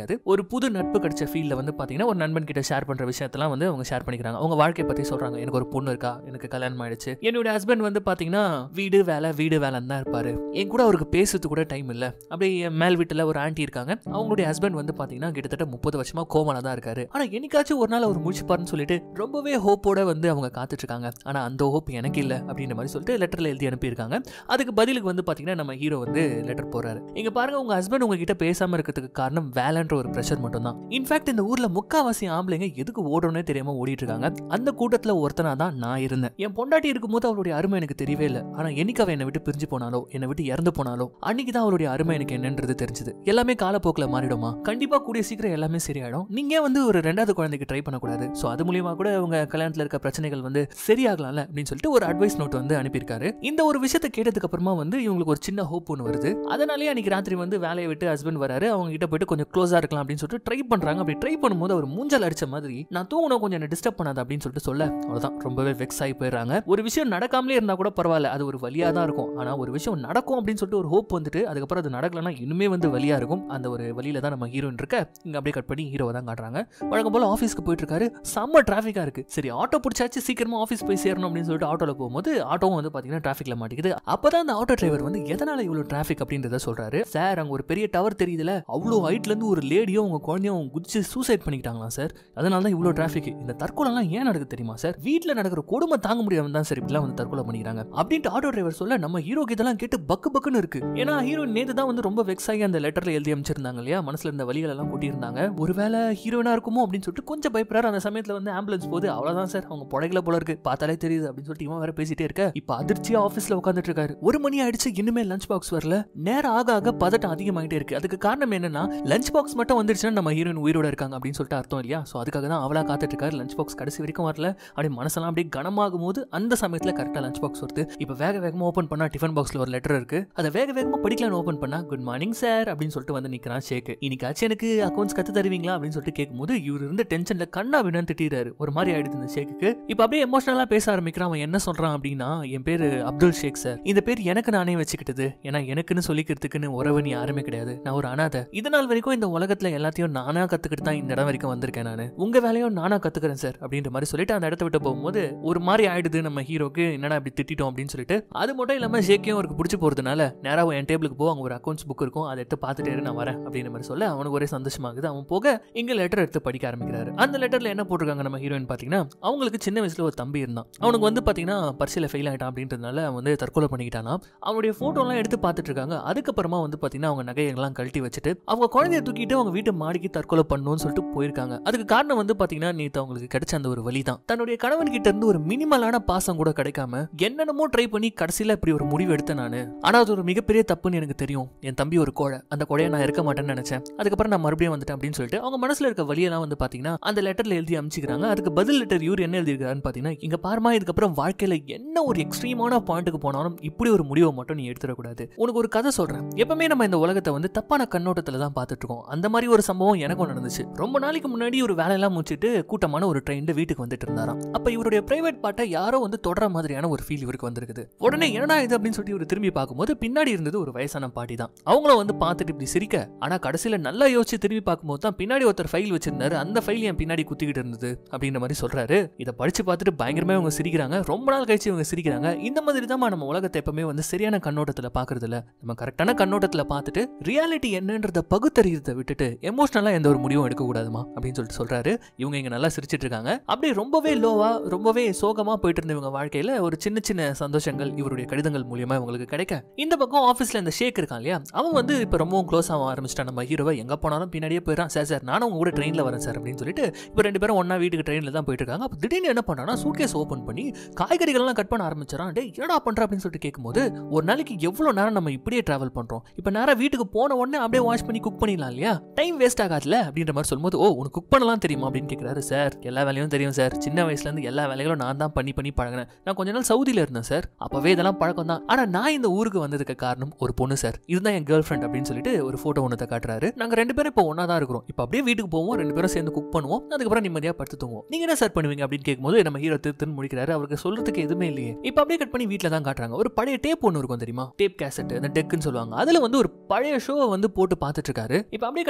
ஒரு புது நட்பு கிடைச்ச ஃபீல்டில் வந்து பார்த்தீங்கன்னா ஒரு நண்பன் கிட்ட ஷேர் பண்ணுற விஷயத்தெல்லாம் வந்து அவங்க ஷேர் பண்ணிக்கிறாங்க அவங்க வாழ்க்கையை பற்றி சொல்கிறாங்க எனக்கு ஒரு பொண்ணு இருக்கா எனக்கு கல்யாணம் ஆயிடுச்சு என்னோட ஹஸ்பண்ட் வந்து பார்த்தீங்கன்னா வீடு வேலை வீடு வேலைன்னு தான் இருப்பாரு என் கூட அவருக்கு பேசுறது கூட டைம் இல்லை அப்படியே என் மேல் வீட்டில் ஒரு ஆண்டி இருக்காங்க அவங்களுடைய ஹஸ்பண்ட் வந்து பார்த்தீங்கன்னா கிட்டத்தட்ட முப்பது வருஷமா கோமால தான் இருக்காரு ஆனால் என்னைக்காச்சும் ஒரு நாள் அவர் முடிச்சுப்பாருன்னு சொல்லிட்டு ரொம்பவே ஹோப்போட வந்து அவங்க காத்துட்டு இருக்காங்க ஆனால் அந்த ஹோப் எனக்கு இல்லை அப்படின்ற மாதிரி சொல்லிட்டு லெட்டரில் எழுதி அனுப்பியிருக்காங்க அதுக்கு பதிலுக்கு வந்து பார்த்தீங்கன்னா நம்ம ஹீரோ வந்து லெட்டர் போறாரு இங்க பாருங்க உங்க ஹஸ்பண்ட் உங்ககிட்ட பேசாம இருக்கிறதுக்கு காரணம் வேலைன்ற ஒரு ப்ரெஷர் மட்டும் தான் இன்ஃபேக்ட் இந்த ஊர்ல முக்காவாசி ஆம்பளைங்க எதுக்கு ஓடணும்னே தெரியாம ஓடிட்டு இருக்காங்க அந்த கூட்டத்துல ஒருத்தனா தான் நான் இருந்தேன் என் பொண்டாட்டி இருக்கும்போது அவளுடைய அருமை எனக்கு தெரியவே இல்லை ஆனா என்னைக்கு அவ என்னை விட்டு பிரிஞ்சு போனாலோ என்னை விட்டு இறந்து போனாலோ அன்னைக்கு தான் அவளுடைய அருமை எனக்கு என்னன்றது தெரிஞ்சது எல்லாமே காலப்போக்கில் மாறிடுமா கண்டிப்பா கூடிய சீக்கிரம் எல்லாமே சரியாயிடும் நீங்க வந்து ஒரு ரெண்டாவது குழந்தைக்கு ட்ரை பண்ணக்கூடாது ஸோ அது மூலியமா கூட உங்க கல்யாணத்துல இருக்க பிரச்சனைகள் வந்து சரியாகலாம்ல அப்படின்னு சொல்லிட்டு ஒரு அட்வைஸ் நோட் வந்து அனுப்பியிருக்காரு இந்த ஒரு விஷயத்தை கேட்டதுக்கு அப்புறமா வந்து இவங்களுக்கு ஒரு சின்ன ஹோப் ஒன்று வருது அதனாலேயே அன்னைக்கு ராத்திரி வந்து வேலையை விட்டு ஹஸ்பண்ட் வராரு அவங்க கிட்ட போயிட்டு கொஞ்சம் க்ளோஸா இருக்கலாம் அப்படின்னு சொல்லிட்டு ட்ரை பண்றாங்க அப்படி ட்ரை பண்ணும்போது அவர் மூஞ்சல் அடிச்ச மாதிரி நான் தூங்கணும் கொஞ்சம் என்ன டிஸ்டர்ப் பண்ணாத அப்படின்னு சொல்லிட்டு சொல்ல அவ்வளவுதான் ரொம்பவே வெக்ஸ் ஆகி போயிடுறாங்க ஒரு விஷயம் நடக்காமலே இருந்தா கூட பரவாயில்ல அது ஒரு வழியா தான் இருக்கும் ஆனா ஒரு விஷயம் நடக்கும் அப்படின்னு சொல்லிட்டு ஒரு ஹோப் வந்துட்டு அதுக்கப்புறம் அது நடக்கலன்னா இன்னுமே வந்து வழியா இருக்கும் அந்த ஒரு வழியில தான் நம்ம ஹீரோயின் இருக்க இங்க அப்படியே கட் பண்ணி ஹீரோவை தான் காட்டுறாங்க வழக்கம் போல ஆஃபீஸ்க்கு போயிட்டு இருக்காரு செம்ம டிராஃபிக்கா இருக்கு சரி ஆட்டோ பிடிச்சாச்சு சீக்கிரமா ஆஃபீஸ் போய் சேரணும் அப்படின்னு சொல்லிட்டு ஆட்டோல போகும்போது ஆட்டோவும் வந்து பாத்தீங்கன்னா டிராஃபிக்ல மாட்டிக்குது அப்பதான் அந்த ஆட்டோ டிரைவர் வந்து எதனால இவ்வளவு டிராஃபிக் அப்படின்றத சொல்றாரு சார் அங்க ஒரு பெரிய டவர் தெரியுதுல அவ்வளோ ஹைட்ல இருந்து ஒரு லேடியும் உங்க குழந்தையும் குதிச்சு சூசைட் பண்ணிக்கிட்டாங்களாம் சார் அதனால தான் இவ்வளோ டிராஃபிக் இந்த தற்கொலைலாம் ஏன் நடக்குது தெரியுமா சார் வீட்டில் நடக்கிற கொடுமை தாங்க முடியாம தான் சார் இப்படிலாம் வந்து தற்கொலை பண்ணிக்கிறாங்க அப்படின்ட்டு ஆட்டோ டிரைவர் சொல்ல நம்ம ஹீரோக்கு இதெல்லாம் கேட்டு பக்கு பக்குன்னு இருக்கு ஏன்னா ஹீரோ நேத்து தான் வந்து ரொம்ப வெக்ஸ் ஆகி அந்த லெட்டர்ல எழுதி அமைச்சிருந்தாங்க இல்லையா மனசுல இருந்த வழிகள் எல்லாம் கொட்டியிருந்தாங்க ஒருவேளை ஹீரோயினா இருக்குமோ அப்படின்னு சொல்லிட்டு கொஞ்சம் பயப்படுறாரு அந்த சமயத்துல வந்து ஆம்புலன்ஸ் போகுது அவ்வளவுதான் சார் அவங்க புடையில போல இருக்கு பார்த்தாலே தெரியுது அப்படின்னு சொல்லிட்டு இவன் வேற பேசிட்டே இருக்க இப்ப அதிர்ச்சியா ஆஃபீஸ்ல உட்காந்துட்டு இருக்காரு ஒரு மணி ஆயிடுச்சு இன்னுமே லஞ்ச் பாக்ஸ் வரல நேரம் ஆக ஆக பதட்டம் அதிகமாயிட்டே இருக்கு அதுக்கு காரணம் என்னன்னா லஞ்ச் பாக்ஸ் மட்டும் வந்துருச்சுன்னா நம்ம ஹீரோயின் உயிரோட இருக்காங்க அப்படின்னு சொல்லிட்டு அர்த்தம் இல்லையா ஸோ அதுக்காக தான் அவளா காத்துட்டு இருக்காரு லஞ்ச் பாக்ஸ் கடைசி வரைக்கும் வரல அப்படியே மனசெல்லாம் அப்படியே கனமாகும் போது அந்த சமயத்தில் கரெக்டாக லஞ்ச் பாக்ஸ் வருது இப்போ வேக வேகமாக ஓப்பன் பண்ணா டிஃபன் பாக்ஸில் ஒரு லெட்டர் இருக்கு அதை வேக வேகமாக படிக்கலாம்னு ஓப்பன் பண்ணா குட் மார்னிங் சார் அப்படின்னு சொல்லிட்டு வந்து நிற்கிறான் ஷேக் இன்னைக்காச்சும் எனக்கு அக்கௌண்ட்ஸ் கத்து தருவீங்களா அப்படின்னு சொல்லிட்டு கேட்கும்போது இவர் இருந்த டென்ஷன்ல கண்ணா வினு திட்டிறாரு ஒரு மாதிரி ஆயிடுது இந்த ஷேக்குக்கு இப்போ அப்படியே எமோஷனலாக பேச ஆரம்பிக்கிறான் அவன் என்ன சொல்றான் அப்படின்னா என் பேர் அப்துல் ஷேக் சார் இந்த பேர் எனக்கு நானே வச்சுக்கிட்டது ஏன்னா எனக்குன்னு சொல்லிக்கிறதுக்குன்னு உறவு நீ யாருமே கிடையாது நான் ஒரு அனாதை இதனால் வரைக்கும் இந்த உலகத்துல எல்லாத்தையும் நானா கத்துக்கிட்டு தான் இந்த இடம் வரைக்கும் வந்திருக்கேன் நான் உங்க வேலையும் நானா கத்துக்கிறேன் சார் அப்படின்ற மாதிரி சொல்லிட்டு அந்த இடத்த விட்டு போகும்போது ஒரு மாதிரி ஆயிடுது நம்ம ஹீரோக்கு என்னடா இப்படி திட்டிட்டோம் அப்படின்னு சொல்லிட்டு அது மட்டும் இல்லாம ஷேக்கையும் அவருக்கு பிடிச்சி போறதுனால நேரா என் டேபிளுக்கு போ அங்க ஒரு அக்கௌண்ட்ஸ் புக் இருக்கும் அதை எடுத்து பார்த்துட்டே இரு, நான் வரேன் அப்படின்ற மாதிரி சொல்ல அவனுக்கு ஒரே சந்தோஷமாகுது அவன் போக இங்க லெட்டர் எடுத்து படிக்க ஆரம்பிக்கிறாரு அந்த லெட்டர்ல என்ன போட்டிருக்காங்க நம்ம ஹீரோயின் பாத்தீங்கன்னா அவங்களுக்கு சின்ன வயசுல ஒரு தம்பி இருந்தான் அவனுக்கு வந்து பாத்தீங்கன்னா பரிசையில ஃபெயில் ஆயிட்டான் அப்படின்றதுனால அவன் வந்து தற்கொலை பண்ணிக்கிட்டானா அவனுடைய போட்டோலாம் எடுத்து பார்த்துட்டு இருக்காங்க அதுக்கப்புறமா வந்து பாத்தீங்கன்னா அவங்க நகையெல்லாம் கழட்டி வச்சுட்டு அவங்க குழந்தைய தூக்கிட்டு அவங்க வீட்டு மாடிக்கு தற்கொலை பண்ணணும்னு சொல்லிட்டு போயிருக்காங்க அதுக்கு காரணம் வந்து பாத்தீங்கன்னா நேத்து அவங்களுக்கு கிடைச்ச அந்த ஒரு வழி தான் தன்னுடைய கணவன் கிட்ட இருந்து ஒரு மினிமலான பாசம் கூட கிடைக்காம என்னென்னமோ ட்ரை பண்ணி கடைசியில இப்படி ஒரு முடிவு எடுத்தேன் நானு ஆனா அது ஒரு மிகப்பெரிய தப்புன்னு எனக்கு தெரியும் என் தம்பி ஒரு கோழை அந்த கொடையை நான் இருக்க மாட்டேன்னு நினைச்சேன் அதுக்கப்புறம் நான் மறுபடியும் வந்துட்டேன் அப்படின்னு சொல்லிட்டு அவங்க மனசுல இருக்க வழியெல்லாம் வந்து பாத்தீங்கன்னா அந்த லெட்டர்ல எழுதி அமைச்சிக்கிறாங்க அதுக்கு பதில் லெட்டர் இவர் என்ன எழுதியிருக்காருன்னு பாத்தீங்கன்னா இங்க பாருமா இதுக்கப்புறம் வாழ்க்கையில என்ன ஒரு எக்ஸ்ட்ரீமான பாயிண்ட்டுக்கு போனாலும் இப்படி ஒரு முடிவை மட்டும் நீ எடுத்துடக்கூடாது உனக்கு ஒரு கதை சொல்றேன் எப்பவுமே நம்ம இந்த உலகத்தை வந்து தப்பான கண்ணோட்டத்துல தான் பார்த்துட்டு இருக்கோம் அந்த மாதிரி ஒரு சம்பவம் எனக்கும் நடந்துச்சு ரொம்ப நாளைக்கு முன்னாடி ஒரு வேலையெல்லாம் முடிச்சிட்டு கூட்டமான ஒரு ட்ரெயின் வீட்டுக்கு வந்துட்டு இருந்தாராம் அப்ப இவருடைய பிரைவேட் பார்ட்டை யாரோ வந்து தொடர மாதிரியான ஒரு ஃபீல் இவருக்கு வந்திருக்குது உடனே என்னடா இது அப்படின்னு சொல்லிட்டு இவர் திரும்பி பார்க்கும்போது பின்னாடி இருந்தது ஒரு வயசான பாட்டி தான் அவங்களும் வந்து பார்த்துட்டு இப்படி சிரிக்க ஆனா கடைசியில நல்லா யோசிச்சு திரும்பி பார்க்கும்போது தான் பின்னாடி ஒருத்தர் ஃபைல் வச்சிருந்தாரு அந்த ஃபைல் என் பின்னாடி குத்திக்கிட்டு இருந்தது அப்படின்ற மாதிரி சொல்றாரு இதை படிச்சு பார்த்துட்டு பயங்கரமா இவங்க சிரிக்கிறாங்க ரொம்ப நாள் கழிச்சு இவங்க சிரிக்கிறாங்க இந்த மாதிரி தான் நம்ம உலகத்தை எப்பவுமே வந்து சரியான கண்ணோட்டத்துல பாக்குறது இல்ல நம்ம கரெக்டான கண்ணோட்டத்துல பார்த்துட்டு ரியாலிட்டி என்னன்றத பகுத்தறியறதை விட்டுட்டு எமோஷனலா எந்த ஒரு முடிவும் எடுக்க கூடாதுமா அப்படின்னு சொல்லிட்டு சொல்றாரு இவங்க இங்க நல்லா சிரிச்சிட்டு இருக்காங்க அப்படியே ரொம்பவே லோவா ரொம்பவே சோகமா போயிட்டு இருந்த இவங்க வாழ்க்கையில ஒரு சின்ன சின்ன சந்தோஷங்கள் இவருடைய கடிதங்கள் மூலியமா இவங்களுக்கு கிடைக்க இந்த பக்கம் ஆஃபீஸ்ல இந்த ஷேக் இருக்கான் இல்லையா அவன் வந்து இப்ப ரொம்பவும் க்ளோஸ் ஆக ஆரம்பிச்சிட்டான் நம்ம ஹீரோவை எங்க போனாலும் பின்னாடியே போயிடறான் சார் சார் நானும் உங்க கூட ட்ரெயின்ல வரேன் சார் அப்படின்னு சொல்லிட்டு இப்போ ரெண்டு பேரும் ஒண்ணா வீட்டுக்கு ட்ரெயின்ல தான் போயிட்டு இருக்காங்க அப்போ திடீர்னு என்ன பண்றான்னா சூட்கேஸ் ஓப்பன் பண்ணி காய்கறிகள்லாம் கட் பண்ண ஆரம்பிச்சிடறான் டேய் என்னடா பண்ற அப்படின்னு சொல்லிட்டு கேட்கும்போது ஒரு நாளைக்கு எவ்வளவு நேரம் நம்ம இப்படியே டிராவல் பண்றோம் இப்போ நேரா வீட்டுக்கு போன உடனே அப்படியே வாஷ் பண்ணி குக் பண்ணிடலாம் இல்லையா டைம் வேஸ்ட் ஆகாதுல அப்படின்ற மாதிரி சொல்லும்போது ஓ உனக்கு குக் பண்ணலாம் தெரியுமா அப்படின்னு கேட்குறாரு சார் எல்லா வேலையும் தெரியும் சார் சின்ன வயசுல இருந்து எல்லா வேலைகளும் நான் தான் பண்ணி பண்ணி பழகினேன் நான் கொஞ்ச நாள் சவுதியில இருந்தேன் சார் அப்பவே இதெல்லாம் பழக்கம் தான் ஆனா நான் இந்த ஊருக்கு வந்ததுக்கு காரணம் ஒரு பொண்ணு சார் இதுதான் என் கேர்ள் ஃப்ரெண்ட் அப்படின்னு சொல்லிட்டு ஒரு போட்டோ ஒன்றத்தை காட்டுறாரு நாங்க ரெண்டு பேரும் இப்போ ஒன்றா தான் இருக்கிறோம் இப்போ அப்படியே வீட்டுக்கு போவோம் ரெண்டு பேரும் சேர்ந்து குக் பண்ணுவோம் அதுக்கப்புறம் நிம்மதியா படுத்து தூங்குவோம் நீங்க என்ன சார் பண்ணுவீங்க அப்படின்னு கேட்கும்போது நம்ம ஹீரோ திருத்துன்னு முடிக்கிறாரு அவருக்கு சொல்றதுக்கு எதுவுமே இல்லையே இப்போ அப்படியே கட் பண்ணி வீட்டில் தான் காட்டுறாங்க ஒரு பழைய டேப் ஒன்று இருக்கும் தெரியுமா டேப் கேசட் அந்த டெக்குன்னு சொல்லுவாங்க அதுல வந்து ஒரு பழைய ஷோவை வந்து போட்டு பார்த்துட்டு இருக்காரு இப்போ அப்படியே கட் பண்ணா அடுத்த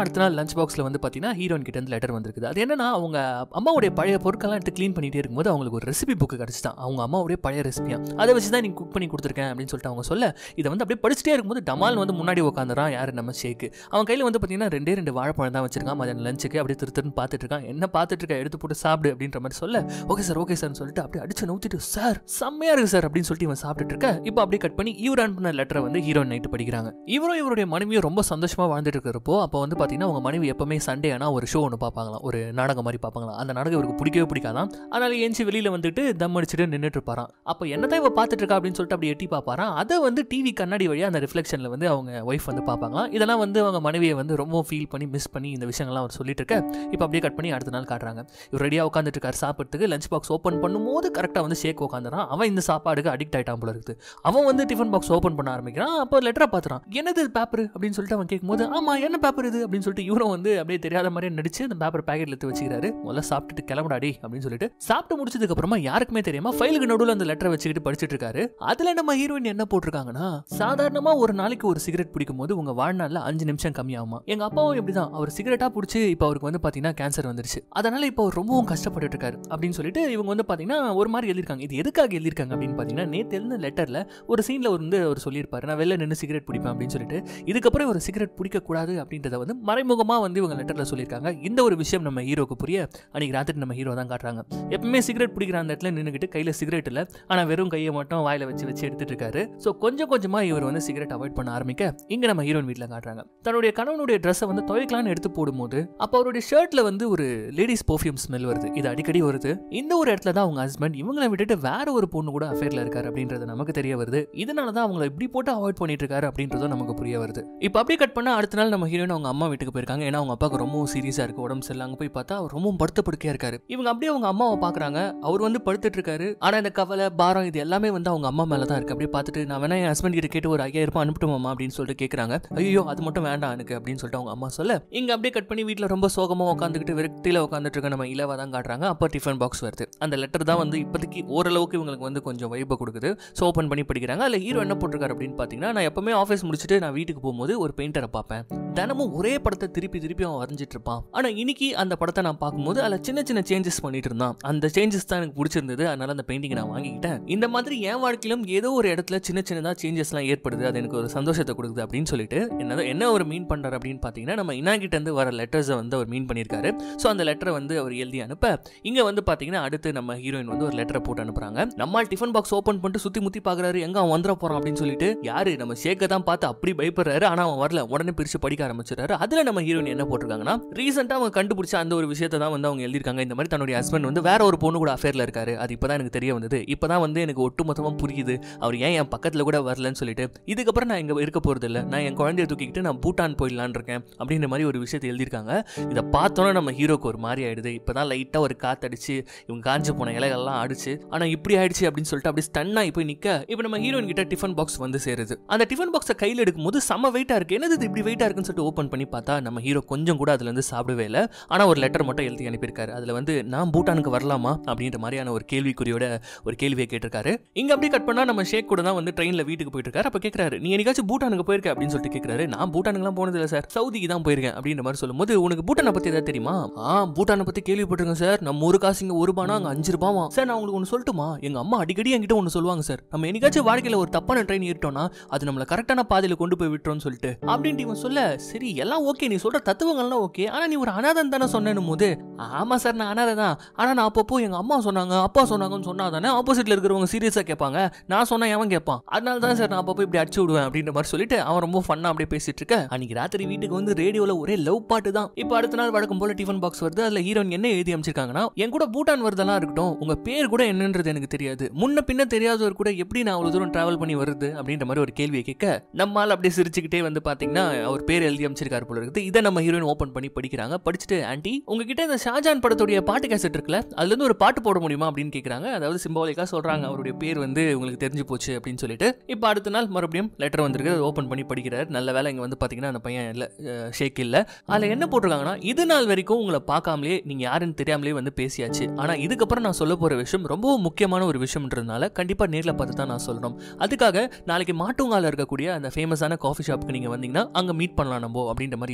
அடுத்த நாள் லஞ்ச் பாக்ஸ்ல வந்து பாத்தீங்கன்னா ஹீரோயின் கிட்ட இருந்து லெட்டர் வந்திருக்குது அது என்னன்னா அவங்க அம்மாவுடைய பழைய பொருட்கள்லாம் எடுத்து க்ளீன் பண்ணிட்டே இருக்கும்போது அவங்களுக்கு ஒரு ரெசிபி புக்கு கிடைச்சிதான் அவங்க அம்மாவுடைய பழைய ரெசிபியா அதை வச்சு தான் நீ குக் பண்ணி கொடுத்துருக்கேன் அப்படின்னு சொல்லிட்டு அவங்க சொல்ல இதை வந்து அப்படியே படிச்சுட்டே இருக்கும்போது டமால் வந்து முன்னாடி உட்காந்துறான் யாரு நம்ம ஷேக்கு அவன் கையில வந்து பாத்தீங்கன்னா ரெண்டே ரெண்டு வாழைப்பழம் தான் வச்சிருக்கான் மதியான லஞ்சுக்கு அப்படியே திரு திருன்னு பார்த்துட்டு இருக்கான் என்ன பார்த்துட்டு இருக்க எடுத்து போட்டு சாப்பிடு அப்படின்ற மாதிரி சொல்ல ஓகே சார் ஓகே சார்னு சொல்லிட்டு அப்படியே அடிச்சு நவுத்திட்டு சார் செம்மையா இருக்கு சார் அப்படின்னு சொல்லிட்டு இவன் சாப்பிட்டுட்டு இருக்க இப்போ அப்படியே கட் பண்ணி இவர் அனுப்பின லெட்டரை வந்து ஹீரோயின் நைட்டு படிக்கிறாங்க இவரும் இவருடைய மனைவியும் ரொம்ப சந்தோஷமா வாழ்ந்துட்டு இருக்கிறப்போ அப்போ வந்து பாத்தீங்கன்னா அவங்க மனைவி எப்பவுமே சண்டே ஆனா ஒரு ஷோ ஒன்று பார்ப்பாங்களாம் ஒரு நாடகம் மாதிரி பார்ப்பாங்களாம் அந்த நாடகம் இவருக்கு பிடிக்கவே பிடிக்காதான் அதனால ஏஞ்சி வெளியில வந்துட்டு தம் அடிச்சுட்டு நின்றுட்டு இருப்பாராம் அப்போ என்னதான் இவ பார்த்துட்டு இருக்கா அப்படின்னு சொல்லிட்டு அப்படி எட்டி பார்ப்பாராம் அதை வந்து டிவி கண்ணாடி வழியா அந்த ரிஃப்ளெக்ஷன்ல வந்து அவங்க ஒய்ஃப் வந்து பார்ப்பாங்களாம் இதெல்லாம் வந்து அவங்க மனைவியை வந்து ரொம்ப ஃபீல் பண்ணி மிஸ் பண்ணி இந்த விஷயங்கள்லாம் அவர் சொல்லிட்டு இருக்க இப்போ அப்படியே கட் பண்ணி அடுத்த நாள் காட்டுறாங்க இவர் ரெடியாக உட்காந்துட்டு இருக்காரு சாப்பிட்றதுக்கு லஞ்ச் பாக்ஸ் ஓப்பன் பண்ணும்போது கரெக்டாக வந்து ஷேக் உட்காந்துறான் அவன் இந்த சாப்பாடுக்கு அடிக்ட் ஆயிட்டான் போல இருக்குது அவன் வந்து டிஃபன் பாக்ஸ் ஓப்பன் பண்ண ஆரம்பிக்கிறான் அப்போ லெட்டரை பார்த்துறான் என்னது பேப்பர் அப்படின்னு சொல்லிட்டு அவன் கேட்கும்போது ஆமா என்ன பேப்பர் இது அப்படின்னு சொல்லிட்டு இவரும் வந்து அப்படியே தெரியாத மாதிரியே நடிச்சு அந்த பேப்பர் பேக்கெட்ல எடுத்து வச்சுக்கிறாரு முதல்ல சாப்பிட்டுட்டு கிளம்புடாடி அப்படின்னு சொல்லிட்டு சாப்பிட்டு முடிச்சதுக்கு அப்புறமா யாருக்குமே தெரியாம ஃபைலுக்கு நடுவில் அந்த லெட்டரை வச்சுக்கிட்டு படிச்சிட்டு இருக்காரு அதுல நம்ம ஹீரோயின் என்ன போட்டிருக்காங்கன்னா சாதாரணமா ஒரு நாளைக்கு ஒரு சிகரெட் பிடிக்கும் போது உங்க வாழ்நாள்ல அஞ்சு நிமிஷம் கம்மியாகுமா எங்க அப்பாவும் இப்படிதான் அவர் சிகரெட்டா பிடிச்சி இப்போ அவருக்கு வந்து பாத்தீங்கன்னா கேன்சர் வந்துருச்சு அதனால இப்போ அவர் ரொம்பவும் கஷ்டப்பட்டுட்டு இருக்காரு அப்படின்னு சொல்லிட்டு இவங்க வந்து பாத்தீங்கன்னா ஒரு மாதிரி எழுதிருக்காங்க இது எதுக்காக எழுதிருக்காங்க அப்படின்னு பாத்தீங்கன்னா நேத்து எழுந்த லெட்டர்ல ஒரு சீன்ல வந்து அவர் சொல்லியிருப்பாரு நான் வெளில நின்று சிகரெட் பிடிப்பேன் அப்படின்னு சொல்லிட்டு இதுக்கப்புறம் ஒரு சிகரெட் பிடிக்க கூடாது அப்படின்றத வந்து மறைமுகமா வந்து இவங்க லெட்டர்ல சொல்லியிருக்காங்க இந்த ஒரு விஷயம் நம்ம ஹீரோக்கு புரிய அன்னைக்கு ராத்திரி நம்ம ஹீரோ தான் காட்டுறாங்க எப்பவுமே சிகரெட் பிடிக்கிற அந்த இடத்துல நின்றுக்கிட்டு கையில சிகரெட் இல்ல ஆனா வெறும் கையை மட்டும் வாயில வச்சு வச்சு எடுத்துட்டு இருக்காரு ஸோ கொஞ்சம் கொஞ்சமா இவர் வந்து சிகரெட் அவாய்ட் பண்ண ஆரம்பிக்க இங்க நம்ம ஹீரோயின் வீட்டில் காட்டுறாங்க தன்னுடைய கணவனுடைய ட்ரெஸ்ஸை வந்து துவைக்கலாம்னு எடுத்து போடும்போது அப்போ அவருடைய ஷர்ட்ல வந்து ஒரு லேடிஸ் பர்ஃப்யூம் ஸ்மெல் வருது இது அடிக்கடி வருது இந்த ஒரு இடத்துல தான் அவங்க ஹஸ்பண்ட் இவங்களை விட்டுட்டு வேற ஒரு பொண்ணு கூட அஃபேர்ல இருக்காரு அப்படின்றது நமக்கு தெரிய வருது இதனால தான் அவங்கள இப்படி போட்டு அவாய்ட் பண்ணிட்டு இருக்காரு அப்படின்றதும் நமக்கு புரிய வருது இப்போ அப்படியே கட் பண்ண அடுத்த நாள் நம்ம ஹீரோயின் அவங்க அம்மா வீட்டுக்கு போயிருக்காங்க ஏன்னா அவங்க அப்பாவுக்கு ரொம்ப சீரியஸா இருக்கு உடம்பு சரியில்லை அங்க போய் பார்த்தா அவர் ரொம்ப படுத்த படுக்கையா இருக்காரு இவங்க அப்படியே அவங்க அம்மாவை பாக்குறாங்க அவர் வந்து படுத்துட்டு இருக்காரு ஆனா இந்த கவலை பாரம் இது எல்லாமே வந்து அவங்க அம்மா மேல தான் இருக்கு அப்படியே பார்த்துட்டு நான் வேணா என் ஹஸ்பண்ட் கிட்ட கேட்டு ஒரு ஐயாயிரம் ரூபாய் அனுப்பிட்டுமாமா அப்படின்னு சொல்லிட்டு கேக்குறாங்க ஐயோ அது மட்டும் வேண்டாம் எனக்கு அப்படின்னு சொல்லிட்டு அவங்க அம்மா சொல்ல இங்க அப்படியே கட் பண்ணி வீட்ல ரொம்ப சோகமா உட்காந்துக்கிட்டு விரக்தியில உட்காந்துட்டு இருக்க நம்ம இலவா தான் காட்டுறாங்க அப்போ டிஃபன் பாக்ஸ் வருது அந்த லெட்டர் தான் வந்து இப்போதைக்கு ஓரளவுக்கு இவங்களுக்கு வந்து கொஞ்சம் வைப்பை கொடுக்குது ஸோ ஓப்பன் பண்ணி படிக்கிறாங்க அதில் ஹீரோ என்ன போட்டிருக்காரு அப்படின்னு பார்த்தீங்கன்னா நான் எப்பவுமே ஆஃபீஸ் முடிச்சுட்டு நான் வீட்டுக்கு போகும்போது ஒரு பெயிண்டரை பார்ப்பேன் தினமும் ஒரே படத்தை திருப்பி திருப்பி அவன் வரைஞ்சிட்டு இருப்பான் ஆனால் இன்னைக்கு அந்த படத்தை நான் பார்க்கும்போது அதில் சின்ன சின்ன சேஞ்சஸ் பண்ணிட்டு இருந்தான் அந்த சேஞ்சஸ் தான் எனக்கு பிடிச்சிருந்தது அதனால அந்த பெயிண்டிங் நான் வாங்கிக்கிட்டேன் இந்த மாதிரி என் வாழ்க்கையிலும் ஏதோ ஒரு இடத்துல சின்ன சின்னதாக சேஞ்சஸ்லாம் ஏற்படுது அது எனக்கு ஒரு சந்தோஷத்தை கொடுக்குது அப்படின்னு சொல்லிட்டு என்ன என்ன ஒரு மீன் பண்றாரு அப்படின்னு பார்த்தீங்கன்னா நம்ம இனா கிட்ட இருந்து வர லெட்டர்ஸை வந்து அவர் மீன் பண்ணியிருக்காரு ஸோ அந்த லெட்டரை வந்து அவர் எழுதி அனுப்ப இங்க வந்து பாத்தீங்கன்னா அடுத்து நம்ம ஹீரோயின் வந்து ஒரு லெட்டரை போட்டு அனுப்புறாங்க நம்மால் டிஃபன் பாக்ஸ் ஓப்பன் பண்ணிட்டு சுத்தி முத்தி பாக்குறாரு எங்க அவன் வந்துட போறான் அப்படின்னு சொல்லிட்டு யாரு நம்ம ஷேக்கை தான் பார்த்து அப்படி பயப்படுறாரு ஆனா அவன் வரல உடனே பிரிச்சு படிக்க ஆரம்பிச்சிடுறாரு அதுல நம்ம ஹீரோயின் என்ன போட்டிருக்காங்கன்னா ரீசெண்டா அவங்க கண்டுபிடிச்ச அந்த ஒரு விஷயத்தை தான் வந்து அவங்க எழுதிருக்காங்க இந்த மாதிரி தன்னுடைய ஹஸ்பண்ட் வந்து வேற ஒரு பொண்ணு கூட அஃபேர்ல இருக்காரு அது இப்பதான் எனக்கு தெரிய வந்தது இப்பதான் வந்து எனக்கு ஒட்டுமொத்தமா புரியுது அவர் ஏன் என் பக்கத்துல கூட வரலன்னு சொல்லிட்டு இதுக்கப்புறம் நான் இங்க இருக்க போறது இல்ல நான் என் குழந்தைய தூக்கிக்கிட்டு நான் பூட்டான் போயிடலான் இருக்கேன் அப்படின்ற மாதிரி ஒரு விஷயத்தை எழுதியிருக்காங்க இதை பார்த்தோன்னே நம்ம ஹீரோக்கு ஒரு மாதிரி ஆயிடுது இப்பதான் லைட்டா ஒரு காத்தடிச்சு இவங்க காஞ்சு போன இலைகள்லாம் அடிச்சு ஆனா இப்படி ஆயிடுச்சு அப்படின்னு சொல்லிட்டு அப்படி ஸ்டன்னாகி போய் நிக்க இப்போ நம்ம ஹீரோயின் கிட்ட டிஃபன் பாக்ஸ் வந்து சேருது அந்த டிஃபன் பாக்ஸை கையில் எடுக்கும்போது செம்ம வெயிட்டா இருக்கு என்னது இது இப்படி வெயிட்டா இருக்குன்னு சொல்லிட்டு ஓப்பன் பண்ணி பார்த்தா நம்ம ஹீரோ கொஞ்சம் கூட அதுல இருந்து சாப்பிடவே இல்லை ஆனா ஒரு லெட்டர் மட்டும் எழுதி அனுப்பியிருக்காரு அதுல வந்து நான் பூட்டானுக்கு வரலாமா அப்படின்ற மாதிரியான ஒரு கேள்விக்குறியோட ஒரு கேள்வியை கேட்டிருக்காரு இங்க அப்படியே கட் பண்ணா நம்ம ஷேக் கூட தான் வந்து ட்ரெயின்ல வீட்டுக்கு போயிட்டு இருக்காரு அப்ப கேட்கறாரு நீ என்னைக்காச்சும் பூட்டானுக்கு போயிருக்க அப்படின்னு சொல்லிட்டு கேட்கறாரு நான் பூட்டானுக்குலாம் போனது இல்லை சார் சவுதிக்கு தான் போயிருக்கேன் அப்படின்ற மாதிரி சொல்லும்போது உனக்கு பூட்டானை பத்தி ஏதாவது தெரியுமா ஆ பூட்டானை பத்தி கேள்விப்பட்டிருக்கேன் சார் நம்ம ஒரு காசு இங்க ஒரு ரூபானா அங்க அஞ்சு ரூபாவா சார் நான் உங்களுக்கு ஒன்று சொல்லட்டுமா எங்க அம்மா அடிக்கடி என்கிட்ட ஒன்று சொல்லுவாங்க சார் நம்ம என்னைக்காச்சும் வாழ்க்கையில ஒரு தப்பான ட்ரெயின் ஏறிட்டோம்னா அது நம்மள கரெக்டான பாதையில கொண்டு போய் விட்டுறோம்னு சொல்லிட்டு அப்படின்ட்டு இவன் சொல்ல சரி எல்லாம் ஓகே நீ சொல்ற தத்துவங்கள்லாம் ஓகே ஆனா நீ ஒரு அனாதன் தானே சொன்னேன் போது ஆமா சார் நான் அனாதை தான் ஆனா நான் அப்பப்போ எங்க அம்மா சொன்னாங்க அப்பா சொன்னாங்கன்னு சொன்னா தானே ஆப்போசிட்ல இருக்கிறவங்க சீரியஸா கேட்பாங்க நான் சொன்னா எவன் கேட்பான் அதனால தான் சார் நான் அப்பப்போ இப்படி அடிச்சு விடுவேன் அப்படின்ற மாதிரி சொல்லிட்டு அவன் ரொம்ப ஃபன்னா அப்படியே பேசிட்டு இருக்க அன்னைக்கு ராத்திரி வீட்டுக்கு வந்து ரேடியோல ஒரே லவ் பாட்டு தான் இப்போ அடுத்த நாள் வழக்கம் போல டிஃபன் பாக்ஸ் வருது அதுல ஹீரோயின் என்ன எழுதி அமைச்சிருக்காங்கன்னா என் கூட பூட்டான் வருதெல்லாம் இருக்கட்டும் உங்க பேர் கூட என்னன்றது எனக்கு தெரியாது முன்ன பின்ன தெரியாதவர் கூட எப்படி நான் அவ்வளவு தூரம் டிராவல் பண்ணி வருது அப்படின்ற மாதிரி ஒரு கேள்வியை கேட்க நம்மால் அப்படியே சிரிச்சுக்கிட்டே வந்து பாத்தீங்கன்னா அவர் பேர் எழுதி அமைச்சிருக்காரு போல இருக்குது இதை நம்ம ஹீரோயின் ஓப்பன் பண்ணி படிக்கிறாங்க படிச்சுட்டு ஆண்டி உங்ககிட்ட இந்த ஷாஜான் படத்துடைய பாட்டு கேசட் இருக்குல்ல அதுல இருந்து ஒரு பாட்டு போட முடியுமா அப்படின்னு கேட்கறாங்க அதாவது சிம்பாலிக்கா சொல்றாங்க அவருடைய பேர் வந்து உங்களுக்கு தெரிஞ்சு போச்சு அப்படின்னு சொல்லிட்டு இப்போ அடுத்த நாள் மறுபடியும் லெட்டர் வந்திருக்கு ஓப்பன் பண்ணி படிக்கிறார் நல்ல வேலை இங்க வந்து பாத்தீங்கன்னா அந்த பையன் இல்ல ஷேக் இல்ல அதுல என்ன போட்டிருக்காங்கன்னா இது நாள் வரைக்கும் உங்களை பார்க்காமலே நீங்க யாருன்னு தெரியாமலே வந்து பேசியாச்சு ஆனா இதுக்கப்புறம் நான் சொல்ல போற விஷயம் ரொம்பவும் முக்கியமான ஒரு விஷயம்ன்றதுனால கண்டிப்பா நேர்ல பார்த்து தான் நான் சொல்லணும் அதுக்காக நாளைக்கு மாட்டுங்கால இருக்கக்கூடிய அந்த ஃபேமஸான காஃபி ஷாப்புக்கு நீங்க வந்தீங்கன்னா அங்க மீட் பண்ணலாம் நம்ம அப்படின்ற மாதிரி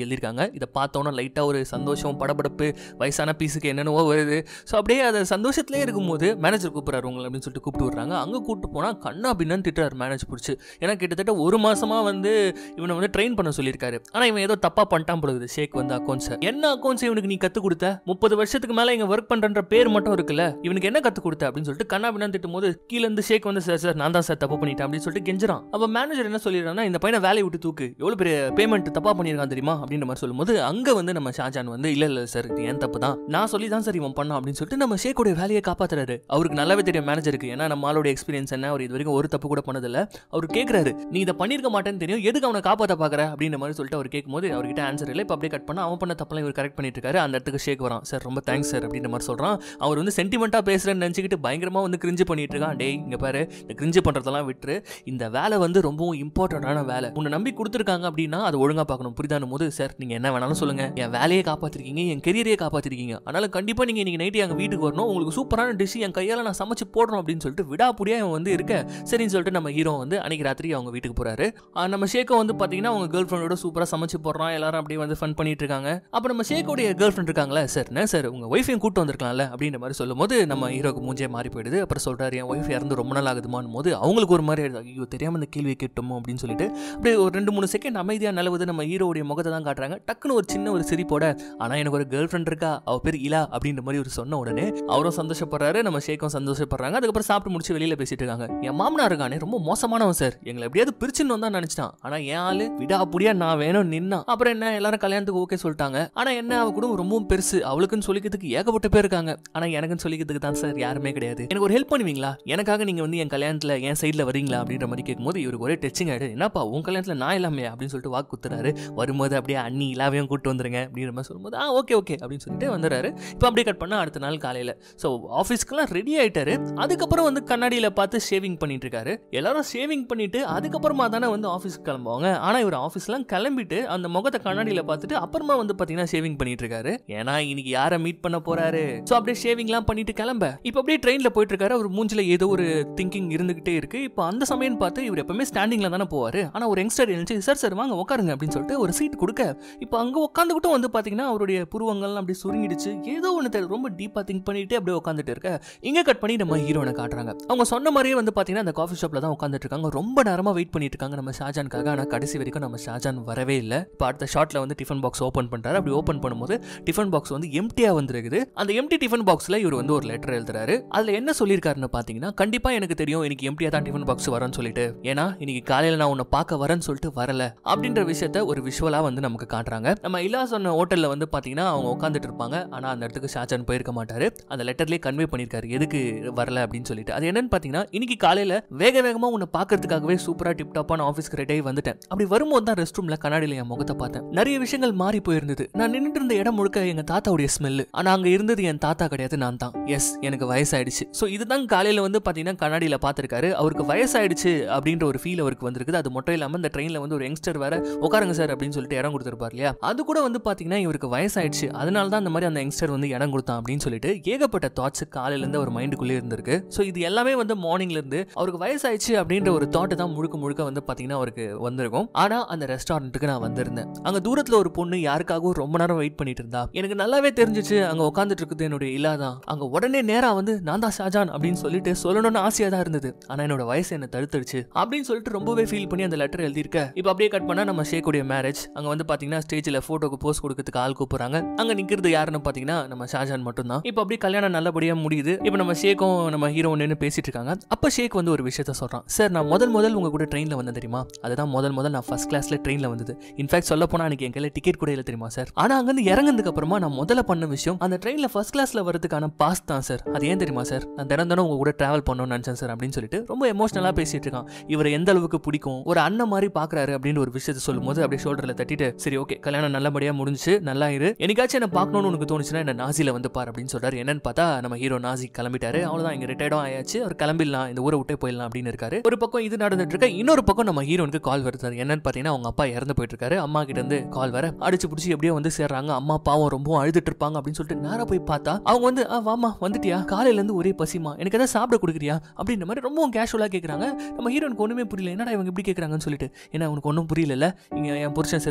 எழுதியிருக்காங்க இதை பார்த்தோன்னா லைட்டாக ஒரு சந்தோஷம் படபடப்பு வயசான பீஸுக்கு என்னென்னவோ வருது ஸோ அப்படியே அதை சந்தோஷத்துலேயே இருக்கும்போது மேனேஜர் கூப்பிட்றாரு உங்களை அப்படின்னு சொல்லிட்டு கூப்பிட்டு விட்றாங்க அங்கே கூப்பிட்டு போனால் கண்ணா பின்னான்னு திட்டுறாரு மேனேஜ் பிடிச்சி ஏன்னா கிட்டத்தட்ட ஒரு மாசமா வந்து இவனை வந்து ட்ரெயின் பண்ண சொல்லியிருக்காரு ஆனால் இவன் ஏதோ தப்பாக பண்ணிட்டான் போடுது ஷேக் வந்து அக்கௌண்ட்ஸை என்ன அக்கௌண்ட்ஸ் இவனுக்கு நீ கற்றுக் கொடுத்த முப்பது வருஷத்துக்கு மேலே இங்கே ஒர்க் பண்ணுற பேர் மட்டும் இருக்குல்ல இவனுக்கு என்ன கற்றுக் கொடுத்த அப்படின்னு சொல்லிட்டு கண்ணா பின்னான்னு திட்டும் போது கீழே இருந்து ஷேக் வந்து சார் சார் நான் தான் சார் தப்பு பண்ணிட்டேன் அப்படின்னு சொல்லிட்டு கெஞ்சுறான் அப்போ மேனேஜர் என்ன சொல்லிடுறான்னா இந்த பையனை வேலையை விட்டு தூக்கு எவ்வளோ பெரிய பேமெண்ட் தப்பா பண்ணியிருக்கான் தெரியுமா அப்படின்ற மாதிரி சொல்லும்போது அங்கே வந்து நம்ம ஷாஜான் வந்து இல்லை இல்லை சார் இது ஏன் தப்பு தான் நான் சொல்லி தான் சார் இவன் பண்ணான் அப்படின்னு சொல்லிட்டு நம்ம ஷேக்கோட வேலையை காப்பாத்துறாரு அவருக்கு நல்லாவே தெரியும் மேனேஜருக்கு ஏன்னா நம்ம ஆளோட எக்ஸ்பீரியன்ஸ் என்ன அவர் இது வரைக்கும் ஒரு தப்பு கூட பண்ணதில்ல அவர் கேட்குறாரு நீ இதை பண்ணியிருக்க மாட்டேன்னு தெரியும் எதுக்கு அவனை காப்பாற்ற பார்க்குற அப்படின்ற மாதிரி சொல்லிட்டு அவர் கேட்கும்போது அவர்கிட்ட ஆன்சர் இல்லை இப்போ அப்படியே கட் பண்ண அவன் பண்ண தப்பெல்லாம் இவர் கரெக்ட் பண்ணிட்டு இருக்காரு அந்த இடத்துக்கு ஷேக் வரான் சார் ரொம்ப தேங்க்ஸ் சார் அப்படின்ற மாதிரி சொல்கிறான் அவர் வந்து சென்டிமெண்ட்டாக பேசுகிறேன்னு நினச்சிக்கிட்டு பயங்கரமாக வந்து கிரிஞ்சு பண்ணிட்டு இருக்கான் டேய் இங்கே பாரு இந்த கிரிஞ்சு பண்ணுறதெல்லாம் விட்டுரு இந்த வேலை வந்து ரொம்பவும் இம்பார்ட்டண்டான வேலை உன்னை நம்பி கொடுத்துருக்காங்க அப்படின்னா அதை ஒழுங்காக பார்க்கணும் புரிதானும் போது சார் நீங்கள் என்ன வேணாலும் சொல்லுங்க என் வேலையை காப்பாற்றிருக்கீங்க என் கெரியரையே காப்பாற்றிருக்கீங்க அதனால கண்டிப்பாக நீங்கள் இன்னைக்கு நைட்டு எங்கள் வீட்டுக்கு வரணும் உங்களுக்கு சூப்பரான டிஷ் என் கையால் நான் சமைச்சு போடுறோம் அப்படின்னு சொல்லிட்டு விடாப்புடியாக அவன் வந்து இருக்க சரின்னு சொல்லிட்டு நம்ம ஹீரோ வந்து அன்னைக்கு ராத்திரி அவங்க வீட்டுக்கு போறாரு ஆஹ் நம்ம ஷேக்கோ வந்து பார்த்தீங்கன்னா அவங்க கேர்ள் ஃப்ரெண்டோட சூப்பராக சமைச்சு போடுறான் எல்லாரும் அப்படியே வந்து ஃபன் பண்ணிட்டு இருக்காங்க அப்போ நம்ம ஷேக்கோடைய கேர்ள் ஃப்ரெண்ட் இருக்காங்களே சார் என்ன சார் உங்கள் ஒய்ஃபையும் கூட்டு வந்திருக்கலாம்ல அப்படின்ற மாதிரி சொல்லும்போது நம்ம ஹீரோக்கு மூஞ்சே மாறி போயிடுது அப்புறம் சொல்றாரு என் ஒய்ஃப் இறந்து ரொம்ப நாள் ஆகுதுமான் போது அவங்களுக்கு ஒரு மாதிரி ஆயிடுது. ஐயோ தெரியாம இந்த கேள்வியை கேட்டோமோ அப்படின்னு சொல்லிட்டு அப்படியே ஒரு ரெண்டு மூணு செகண்ட் அமைதியாக நிலவுது நம்ம ஹீரோடைய முகத்தை தான் காட்டுறாங்க டக்குன்னு ஒரு சின்ன ஒரு சிரிப்போட ஆனால் எனக்கு ஒரு கேர்ள் ஃப்ரெண்ட் இருக்கா அவ பேர் இலா அப்படின்ற மாதிரி ஒரு சொன்ன உடனே அவரும் சந்தோஷப்படுறாரு நம்ம ஷேக்கும் சந்தோஷப்படுறாங்க அதுக்கப்புறம் சாப்பிட்டு முடிச்சு வெளியில பேசிட்டு இருக்காங்க என் மாமனார் இருக்கானே ரொம்ப மோசமானவன் சார் எங்களை எப்படியாவது பிரிச்சுன்னு தான் நினைச்சிட்டான் ஆனா என் ஆளு விடாப்புடியா நான் வேணும் நின்னா அப்புறம் என்ன எல்லாரும் கல்யாணத்துக்கு ஓகே சொல்லிட்டாங்க ஆனா என்ன அவ குடும்பம் ரொம்பவும் பெருசு அவளுக்குன்னு சொல்லிக்கிறதுக்கு ஏகப்பட்ட பேர் இருக்காங்க ஆனா எனக்குன்னு சொல்லிக்கிறதுக்கு தான் சார் யாருமே கிடையாது எனக்கு ஒரு ஹெல்ப் பண்ணுவீங்களா எனக்காக நீங்க வந்து என் கல்யாணத்துல என் சைட்ல வரீங்களா அப்படின்ற மாதிரி கேட்கும்போது இவருக்கு ஒரே டச்சிங் ஆயிடுது என்னப்பா உன் கல்யாணத்துல நான் இல்லாமே அப்படின்னு சொல்லிட்டு வாக்கு குத்துறாரு வரும்போது அப்படியே அண்ணி இல்லாவையும் கூட்டு வந்துருங்க அப்படின்ற மாதிரி சொல்லும்போது ஆ ஓகே ஓகே அப்படின்னு சொல்லிட்டு வந்துடுறாரு இப்போ அப்படியே கட் பண்ணா அடுத்த நாள் காலையில ஸோ ஆஃபீஸ்க்குலாம் ரெடி ஆயிட்டாரு அதுக்கப்புறம் வந்து கண்ணாடியில பார்த்து ஷேவிங் பண்ணிட்டு இருக்காரு எல்லாரும் ஷேவிங் பண்ணிட்டு அதுக்கப்புறமா தானே வந்து ஆஃபீஸ்க்கு கிளம்புவாங்க ஆனா இவர் ஆஃபீஸ்லாம் கிளம்பிட்டு அந்த முகத்தை கண்ணாடியில பார்த்துட்டு அப்புறமா வந்து பாத்தீங்கன்னா ஷேவிங் பண்ணிட்டு இருக்காரு ஏன்னா இன்னைக்கு யாரை மீட் பண்ண போறாரு ஸோ அப்படியே ஷேவிங்லாம் பண்ணிட்டு கிளம்ப இப்போ அப்படியே ட்ரெயின்ல போயிட்டு இருக்காரு அவர் மூஞ்சில ஏதோ ஒரு திங்கிங் இருந்துகிட்டே இருக்கு இப்போ அந்த சமயம் பார்த்து இவர் எப்பவுமே ஸ்டாண்டிங்ல தானே போவாரு ஆனா ஒரு யங்ஸ்டர் எழுந்துச்சு சார் சார் வாங்க உட்காருங்க அப்படின்னு சொல்லிட்டு ஒரு சீட் கொடுக்க இப்போ அங்க உட்காந்துக்கிட்டும் வந்து பாத்தீங்கன்னா அவருடைய புருவங்கள்லாம் அப்படியே சுருங்கிடுச்சு ஏதோ ஒன்று தெரியல ரொம்ப டீப்பா திங்க் பண்ணிட்டு அப்படியே உட்காந்துட்டு இருக்க இங்க கட் பண்ணி நம்ம ஹீரோனை காட்டுறாங்க அவங்க சொன்ன மாதிரியே வந்து பாத்தீங்கன்னா அந்த காஃபி ஷாப்ல தான் உட்காந்துட்டு இருக்காங்க ரொம்ப நேரமா வெயிட் பண்ணிட்டு இருக்காங்க நம்ம ஷாஜானுக்காக ஆனா கடைசி வரைக்கும் நம்ம ஷாஜான் வரவே இல்லை இப்போ அடுத்த ஷாட்ல வந்து டிஃபன் பாக்ஸ் ஓப்பன் பண்றாரு அப்படி ஓப்பன் பண்ணும்போது டிஃபன் பாக்ஸ் வந்து எம்டியா வந்துருக்குது அந்த எம்டி டிஃபன் பாக்ஸ்ல இவர் வந்து ஒரு லெட்டர் எழுதுறாரு அதுல என்ன சொல்லியிருக்காருன்னு பாத்தீங்கன்னா கண்டிப்பா எனக்கு தெரியும் இன்னைக்கு எம்டியா தான் டிஃபன் பாக்ஸ் வரேன்னு சொல்லிட்டு ஏன்னா இன்னைக்கு காலையில நான் உன்னை பார்க்க வரேன்னு சொல்லிட்டு வரல அப்படின்ற விஷயத்த ஒரு விஷுவலா வந்து நமக்கு காட்டுறாங்க நம்ம இல்லா சொன்ன ஹோட்டல்ல வந்து பாத்தீங்கன்னா அவங்க உட்காந்துட்டு இருப்பாங்க ஆனா அந்த இடத்துக்கு ஷாஜான் போயிருக்க மாட்டாரு அந்த லெட்டர்லயே கன்வே பண்ணிருக்காரு எதுக்கு வரல அப்படின்னு சொல்லிட்டு அது என்னன்னு பாத்தீங்கன்னா இன்னைக்கு காலையில வேக வேகமா உன்னை பார்க்கறதுக்காகவே சூப்பரா டிப் டாப்பான ஆஃபீஸ்க்கு ரெடி ஆகி வந்துட்டேன் அப்படி வரும்போது தான் ரெஸ்ட் ரூம்ல கண்ணாடியில என் முகத்தை பார்த்தேன் நிறைய விஷயங்கள் மாறி போயிருந்தது நான் நின்னுட்டு இருந்த இடம் முழுக்க எங்க தாத்தாவுடைய ஸ்மெல் ஆனா அங்க இருந்தது என் தாத்தா கிடையாது நான் தான் எஸ் எனக்கு வயசாயிடுச்சு ஸோ இதுதான் காலையில வந்து பாத்தீங்கன்னா கண்ணாடியில பார்த்திருக்காரு அவருக்கு வயசாயிடுச்சு அப்படின்ற ஒரு ஃபீல் அவருக்கு வந்திருக்குது அது மட்டும் இல்லாம இந்த ட்ரெயின்ல வந்து ஒரு யங்ஸ்டர் வேற உட்காருங்க சார் அப்படின்னு சொல்லிட்டு இடம் கொடுத்துருப்பார் இல்லையா அது கூட வந்து பாத்தீங்கன்னா இவருக்கு வயசாயிடுச்சு அதனால தான் அந்த மாதிரி அந்த யங்ஸ்டர் வந்து இடம் கொடுத்தான் அப்படின்னு சொல்லிட்டு ஏகப்பட்ட தாட்ஸ் காலையில இருந்து அவர் மைண்டுக்குள்ளே இருந்திருக்கு ஸோ இது எல்லாமே வந்து மார்னிங்ல இருந்து அவருக்கு வயசாயிடுச்சு அப்படின்ற ஒரு தாட் தான் முழுக்க முழுக்க வந்து பாத்தீங்கன்னா அவருக்கு வந்திருக்கும் ஆனா அந்த ரெஸ்டாரண்ட்டுக்கு நான் வந்திருந்தேன் அங்க தூரத்துல ஒரு பொண்ணு யாருக்காகவும் ரொம்ப நேரம் வெயிட் பண்ணிட்டு இருந்தா எனக்கு நல்லாவே தெரிஞ்சிச்சு அங்க உட்காந்துட்டு இருக்குது என்னுடைய இல்லாதான் அங்க உடனே நேரா வந்து நான் தான் ஷாஜான் அப்படின்னு சொல்லிட்டு சொல்லணும்னு ஆசையா தான் இருந்தது ஆனா என்னோட வயசு என்ன தடுத்துடுச்சு அப்படின்னு சொல்லிட்டு ரொம்பவே ஃபீல் பண்ணி அந்த லெட்டர் எழுதியிருக்க இப்போ அப்படியே கட் பண்ணா நம்ம ஷேக்குடைய மேரேஜ் அங்க வந்து பாத்தீங்கன்னா ஸ்டேஜ்ல போட்டோக்கு போஸ்ட் கொடுக்கறதுக்கு ஆள் கூப்பிடுறாங்க அங்க நிக்கிறது யாருன்னு பாத்தீங்கன்னா நம்ம ஷாஜான் மட்டும் தான் இப்போ அப்படியே கல்யாணம் நல்லபடியா முடியுது இப்போ நம்ம ஷேக்கும் நம்ம ஹீரோ நின்று பேசிட்டு இருக்காங்க அப்ப ஷேக் வந்து ஒரு விஷயத்த சொல்றான் சார் நான் முதல் முதல் உங்க கூட ட்ரெயின்ல வந்தேன் தெரியுமா அதுதான் முதல் முதல் நான் ஃபர்ஸ்ட் கிளாஸ்ல ட்ரெயின்ல வந்தது இன்ஃபேக்ட் சொல்ல போனா எனக்கு என் கையில டிக்கெட் கூட இல்லை தெரியுமா சார் ஆனா அங்க இருந்து இறங்குனதுக்கு அப்புறமா நான் முதல்ல பண்ண விஷயம் அந்த ட்ரெயின்ல ஃபர்ஸ்ட் கிளாஸ்ல வரதுக்கான பாஸ் தான் சார் அது ஏன் தெரியுமா சார் நான் தினம் தினம் உங்க கூட டிராவல் பண்ணணும்னு நினைச்சேன் சார் அப்படின்னு சொல்லிட்டு ரொம்ப எமோஷனலா பேசிட்டு இருக்கான் இவரை எந்த அளவுக்கு பிடிக்கும் ஒரு அண்ணன் மாதிரி பாக்குறாரு அப்படின்னு ஒரு விஷயத்த சொல்லும்போது அப்படியே ஷோல்டர்ல தட்டிட்டு சரி ஓகே கல்யாணம் நல்லபடியா முடிஞ்சுச்சு நல்லா இரு என்னைக்காச்சும் என்ன பார்க்கணும்னு உனக்கு தோணுச்சுன்னா என்ன நாசில வந்து பார் அப்படின்னு சொல்றாரு என்னன்னு பார்த்தா நம்ம ஹீரோ நாசி கிளம்பிட்டாரு அவ்வளவுதான் இங்க ரிட்டையர்டும் ஆயாச்சு அவர் கிளம்பிடலாம் இந்த ஊரை விட்டே போயிடலாம் அப்படின்னு இருக்காரு ஒரு பக்கம் இது நடந்துட்டு இருக்க இன்னொரு பக்கம் நம்ம ஹீரோனுக்கு கால் வருது அது என்னன்னு பாத்தீங்கன்னா அவங்க அப்பா இறந்து போயிட்டு இருக்காரு அம்மா கிட்ட இருந்து கால் வர அடிச்சு பிடிச்சி எப்படியோ வந்து சேர்றாங்க அம்மா பாவம் ரொம்ப அழுதுட்டு இருப்பாங்க அப்படின்னு சொல்லிட்டு நேரா போய் பார்த்தா அவங்க வந்து "ஆ, வாமா வந்துட்டியா காலையில இருந்து ஒரே பசிமா எனக்கு எதாவது சாப்பிட கொடுக்குறியா அப்படின்ற மாதிரி ரொம்பவும் கேஷுவலா கேக்குறாங்க நம்ம ஹீரோனுக்கு ஒண்ணுமே புரியல என்னடா இவங்க இப்படி கேக்குறாங்கன்னு சொல்லிட்டு ஏன்னா உனக்கு ஒன்றும் புரியல இங்க என் புருஷன் செத்து கிடக்குறான்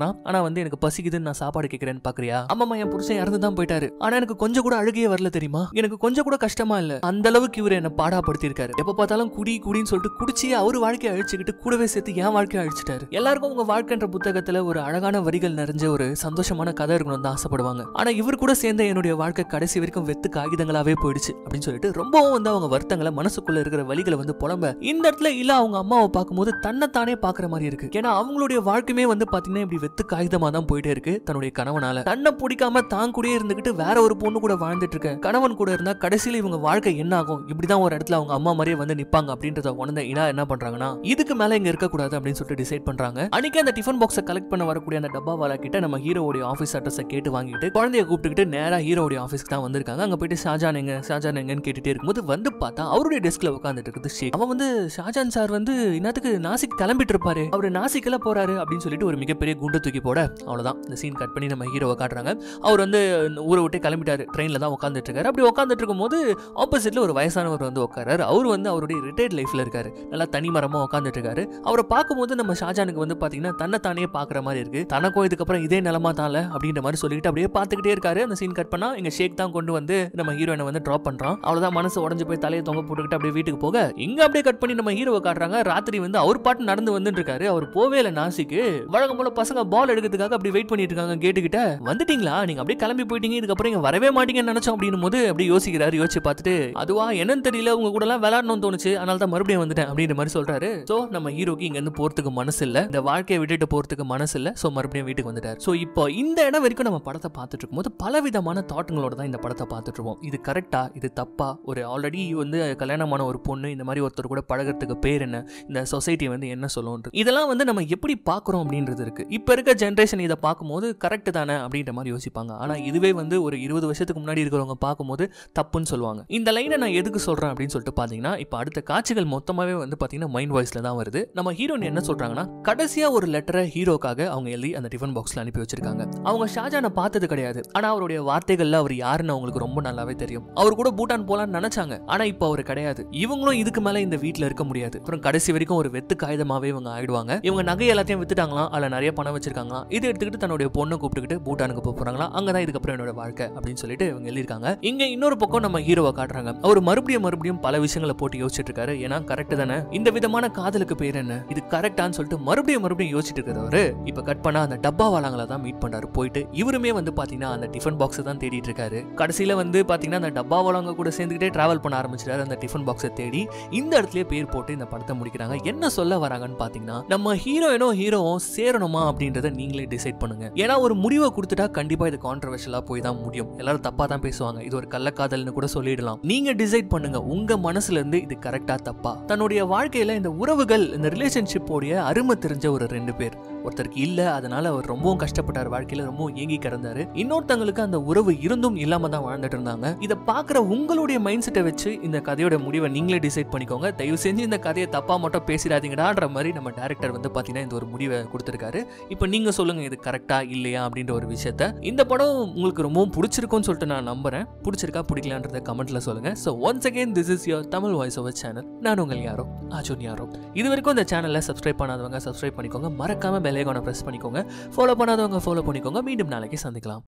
தான் ஆனா வந்து எனக்கு பசிக்குதுன்னு நான் சாப்பாடு கேட்கறேன்னு பாக்குறியா அம்மா என் புருஷன் இறந்து தான் போயிட்டாரு ஆனா எனக்கு கொஞ்சம் கூட அழுகையே வரல தெரியுமா எனக்கு கொஞ்சம் கூட கஷ்டமா இல்ல அந்த அளவுக்கு இவர் என்ன பாடாப்படுத்திருக்காரு எப்ப பார்த்தாலும் குடி குடின்னு சொல்லிட்டு குடிச்சு அவர் வாழ்க்கையை அழிச்சுக்கிட்டு கூடவே சேர்த்து என் வாழ்க்கையை அழிச்சிட்டாரு எல்லாருக்கும் உங்க வாழ்க்கைன்ற புத்தகத்துல ஒரு அழகான வரிகள் நிறைஞ்ச ஒரு சந்தோஷமான கதை இருக்கணும் தான் ஆசைப்படுவாங்க ஆனா இவர் கூட சேர்ந்த என்னுடைய வாழ்க்கை கடைசி வரைக்கும் வெத்து காகிதங்களாவே போயிடுச்சு அப்படின்னு சொல்லிட்டு ரொம்பவும் வந்து அவங்க வருத்தங்களை மனசுக்குள்ள இருக்கிற வழிகளை வந்து புலம்ப இந்த இடத்துல இல்ல அவங்க அம்மாவை பார்க்கும்போது தன்னைத்தானே பாக்குற மாதிரி இருக்கு ஏன்னா அவங்களுடைய வாழ்க்கையுமே வந்து பாத்தீங்கன்னா இப்படி வெத்து காகிதமா தான் போயிட்டே இருக்கு தன்னுடைய கணவனால தன்னை பிடிக்காம தான் கூடயே இருந்துகிட்டு வேற ஒரு பொண்ணு கூட வாழ்ந்துட்டு இருக்க கணவன் கூட இருந்தா கடைசியில இவங்க வாழ்க்கை என்ன ஆகும் இப்படிதான் ஒரு இடத்துல அவங்க அம்மா மாதிரியே வந்து நிப்பாங்க அப்படின்றத உணர்ந்த இனா என்ன பண்றாங்கன்னா இதுக்கு மேல இங்க இருக்க கூடாது அப்படின்னு சொல்லிட்டு டிசைட் பண்றாங்க அன்னைக்கு அந்த டிஃபன் பாக்ஸை கலெக்ட் பண்ண வரக்கூடிய அந்த டப்பாவாலா கிட்ட நம்ம ஹீரோவுடைய ஆஃபீஸ் அட்ரஸை கேட்டு வாங்கிட்டு குழந்தைய கூப்பிட்டுக்கிட்டு நேரா ஹீரோவுடைய ஆஃபீஸ்க்கு தான் வந்திருக்காங்க அங்க போயிட்டு ஷாஜான் எங்க ஷாஜான் எங்கன்னு கேட்டுட்டே இருக்கும்போது வந்து பார்த்தா அவருடைய டெஸ்க்ல உட்காந்துட்டு இருக்குது ஷேக் அவன் வந்து ஷாஜான் சார் வந்து இன்னத்துக்கு நாசிக் கிளம்பிட்டு இருப்பாரு அவர் நாசிக்கெல்லாம் போறாரு அப்படின்னு சொல்லிட்டு ஒரு மிகப்பெரிய குண்டை தூக்கி போட அவ்வளவுதான் இந்த சீன் கட் பண்ணி நம்ம ஹீரோவை காட்டுறாங்க அவர் வந்து ஊரை விட்டு கிளம்பிட்டாரு ட்ரெயினில் தான் உட்காந்துட்டு இருக்காரு அப்படி உட்காந்துட்டு இருக்கும்போது ஆப்போசிட்ல ஒரு வயசானவர் வந்து உட்காராரு அவர் வந்து அவருடைய ரிட்டையர்ட் லைஃப்ல இருக்காரு நல்லா தனி மரமா உட்காந்துட்டு இருக்காரு அவரை பார்க்கும்போது நம்ம ஷாஜானுக்கு வந்து பாத்தீங்கன்னா தன்னை தானே பாக்குற மாதிரி இருக்கு தனக்கும் இதுக்கப்புறம் இதே நிலமா தான்ல அப்படின்ற மாதிரி சொல்லிட்டு அப்படியே பார்த்துக்கிட்டே இருக்காரு அந்த சீன் கட் பண்ணா எங்க ஷேக் தான் கொண்டு வந்து நம்ம ஹீரோயினை வந்து ட்ராப் பண்றான் அவ்வளவுதான் மனசு உடஞ்சு போய் தலையை தொங்க போட்டுக்கிட்டு அப்படியே வீட்டுக்கு போக இங்க அப்படியே கட் பண்ணி நம்ம ஹீரோவை காட்டுறாங்க ராத்திரி வந்து அவர் பாட்டு நடந்து வந்துட்டு இருக்காரு அவர் போவே இல்லை நாசிக்கு வழக்கம் போல பசங்க பால் எடுக்கிறதுக்காக அப்படி வெயிட் பண்ணிட்டு இருக்காங்க கேட்டு கிட்ட வந்துட்டீங்களா நீங்க அப்படியே கிளம்பி போயிட்டீங்க இதுக்கப்புறம் இங்க வரவே மாட்டீங்கன்னு நினைச்சோம் அப்படின்னும் போது அப்படியே யோசிக்கிறாரு யோசிச்சு பார்த்துட்டு அதுவா என்னன்னு தெரியல உங்க கூட எல்லாம் விளையாடணும்னு தோணுச்சு அதனால தான் மறுபடியும் வந்துட்டேன் அப்படின்ற மாதிரி சொல்றாரு சோ நம்ம ஹீரோக்கு இங்க இருந்து போறதுக்கு மனசு இல்ல இந்த வாழ்க்கையை விட்டுட்டு போறதுக்கு மனசு இல்ல சோ மறுபடியும் வீட்டுக்கு வந்துட்டார் சோ இப்போ இந்த இடம் வரைக்கும் நம்ம படத்தை பார்த்துட்டு இருக்கும்போது பலவிதமான தாட்டுங்களோட தான் இந்த படத்தை பார்த்துட்டு இருப்போம் இது கரெக்டா இது தப்பா ஒரு ஆல்ரெடி வந்து கல்யாணமான ஒரு பொண்ணு இந்த மாதிரி ஒருத்தர் கூட பழகிறதுக்கு பேர் என்ன இந்த சொசைட்டி வந்து என்ன சொல்லும்ன்றது இதெல்லாம் வந்து நம்ம எப்படி பார்க்குறோம் அப்படின்றது இருக்கு இப்போ இருக்க ஜென்ரேஷன் இதை பார்க்கும்போது கரெக்ட் தானே அப்படின்ற மாதிரி யோசிப்பாங்க ஆனால் இதுவே வந்து ஒரு இருபது வருஷத்துக்கு முன்னாடி இருக்கிறவங்க பார்க்கும்போது தப்புன்னு சொல்லுவாங்க இந்த லைனை நான் எதுக்கு சொல்கிறேன் அப்படின்னு சொல்லிட்டு பார்த்தீங்கன்னா இப்போ அடுத்த காட்சிகள் மொத்தமாகவே வந்து பார்த்தீங்கன்னா மைண்ட் வாய்ஸில் தான் வருது நம்ம ஹீரோயின் என்ன சொல்கிறாங்கன்னா கடைசியாக ஒரு லெட்டரை ஹீரோக்காக அவங்க எழுதி அந்த டிஃபன் பாக்ஸில் அனுப்பி வச்சிருக்காங்க அவங்க ஷாஜானை பார்த்தது கிடையாது ஆனால் அவருடைய வார்த்தைகளில் அவர் யாருன்னு அவங்களுக்கு ரொம்ப நல்லாவே தெரியும் அவர் கூட பூட்டான் போலான்னு நினைச்சாங்க ஆனால் இப்போ அவர் கிடையாது இவங்களும் இதுக்கு மேலே இந்த வீட்டில் இருக்க முடியாது அப்புறம் கடைசி வரைக்கும் ஒரு வெத்து காகிதமாகவே இவங்க ஆயிடுவாங்க இவங்க நகை எல்லாத்தையும் வித்துட்டாங்களாம் அதில் நிறைய பணம் வச்சிருக்காங்களாம் இதை எடுத்துக்கிட்டு தன்னுடைய பொண்ணை கூப்பிட்டுக்கிட்டு பூட்டானுக்கு போக போறாங்களா அங்கே தான் இதுக்கப்புறம் என்னோட வாழ்க்கை அப்படின்னு சொல்லிட்டு இவங்க எழுதியிருக்காங்க இங்க இன்னொரு பக்கம் நம்ம ஹீரோவை காட்டுறாங்க அவர் மறுபடியும் மறுபடியும் பல விஷயங்களை போட்டு யோசிச்சுட்டு இருக்காரு ஏன்னா கரெக்ட் தானே இந்த விதமான காதலுக்கு பேர் என்ன இது கரெக்டான்னு சொல்லிட்டு மறுபடியும் மறுபடியும் யோசிச்சுட்டு இருக்கிறவரு இப்ப கட் பண்ணா அந்த டப்பா வாழாங்கள தான் மீட் பண்றாரு போயிட்டு இவருமே வந்து பாத்தீங்கன்னா அந்த டிஃபன் பாக்ஸ் தான் தேடிட்டு இருக்காரு கடைசியில வந்து பாத்தீங்கன்னா அந்த டப்பா வாழாங்க கூட சேர்ந்துக்கிட்டே டிராவல் பண்ண ஆரம்பிச்சிட்டாரு அந்த டிஃபன் பாக்ஸை தேடி இந்த இடத்துலயே பேர் போட்டு இந்த படத்தை முடிக்கிறாங்க என்ன சொல்ல வராங்கன்னு பாத்தீங்கன்னா நம்ம ஹீரோயினோ ஹீரோவும் சேரணுமா அப்படின்றத நீங்களே டிசைட் பண்ணுங்க ஏன்னா ஒரு முடிவை கொடுத்துட்டா கண்டிப்பா இது கான்ட்ரவர்ஷியலா போய் தான் முடியும் எல்லாரும் தப்பா தான் பேசுவாங்க இது ஒரு கள்ளக்காதல்னு கூட சொல்லிடலாம் நீங்க டிசைட் பண்ணுங்க உங்க மனசுல இருந்து இது கரெக்டா தப்பா தன்னுடைய வாழ்க்கையில இந்த உறவுகள் இந்த ரிலேஷன்ஷிப்போடைய அருமை தெரிஞ்ச ஒரு ரெண்டு பேர் ஒருத்தருக்கு இல்ல அதனால அவர் ரொம்பவும் கஷ்டப்பட்டார் வாழ்க்கையில ரொம்பவும் ஏங்கி கிடந்தாரு இன்னொருத்தங்களுக்கு அந்த உறவு இருந்தும் இல்லாம தான் வாழ்ந்துட்டு இருந்தாங்க இதை பாக்குற உங்களுடைய மைண்ட் செட்டை வச்சு இந்த கதையோட முடிவை நீங்களே டிசைட் பண்ணிக்கோங்க தயவு செஞ்சு இந்த கதையை தப்பா மட்டும் பேசிடாதீங்கடான்ற மாதிரி நம்ம டேரக்டர் வந்து பாத்தீங்கன்னா இந்த ஒரு முடிவை கொடுத்திருக்காரு இப்போ நீங்க சொல்லுங்க இது கரெக்டா இல்லையா அப்படின்ற ஒரு விஷயத்த இந்த படம் உங்களுக்கு ரொம்பவும் பிடிச்சிருக்கும்னு சொல்லிட்டு நான் நம்புறேன் பிடிச்சிருக்கா பிடிக்கலான்றத கமெண்ட்ல சொல்லுங்க so once again this is your Tamil voice over channel நான் உங்கள் யாரோ அஜுன் யாரோ இது வரைக்கும் இந்த சேனலை சப்ஸ்கிரைப் பண்ணாதவங்க சப்ஸ்கிரைப் பண்ணிக்கோங்க மறக்காம பெல் ஐகானை ப்ரெஸ் பண்ணிக்கோங்க ஃபாலோ பண்ணாதவங்க ஃபாலோ பண்ணிக்கோங்க மீண்டும் நாளைக்கு சந்திக்கலாம்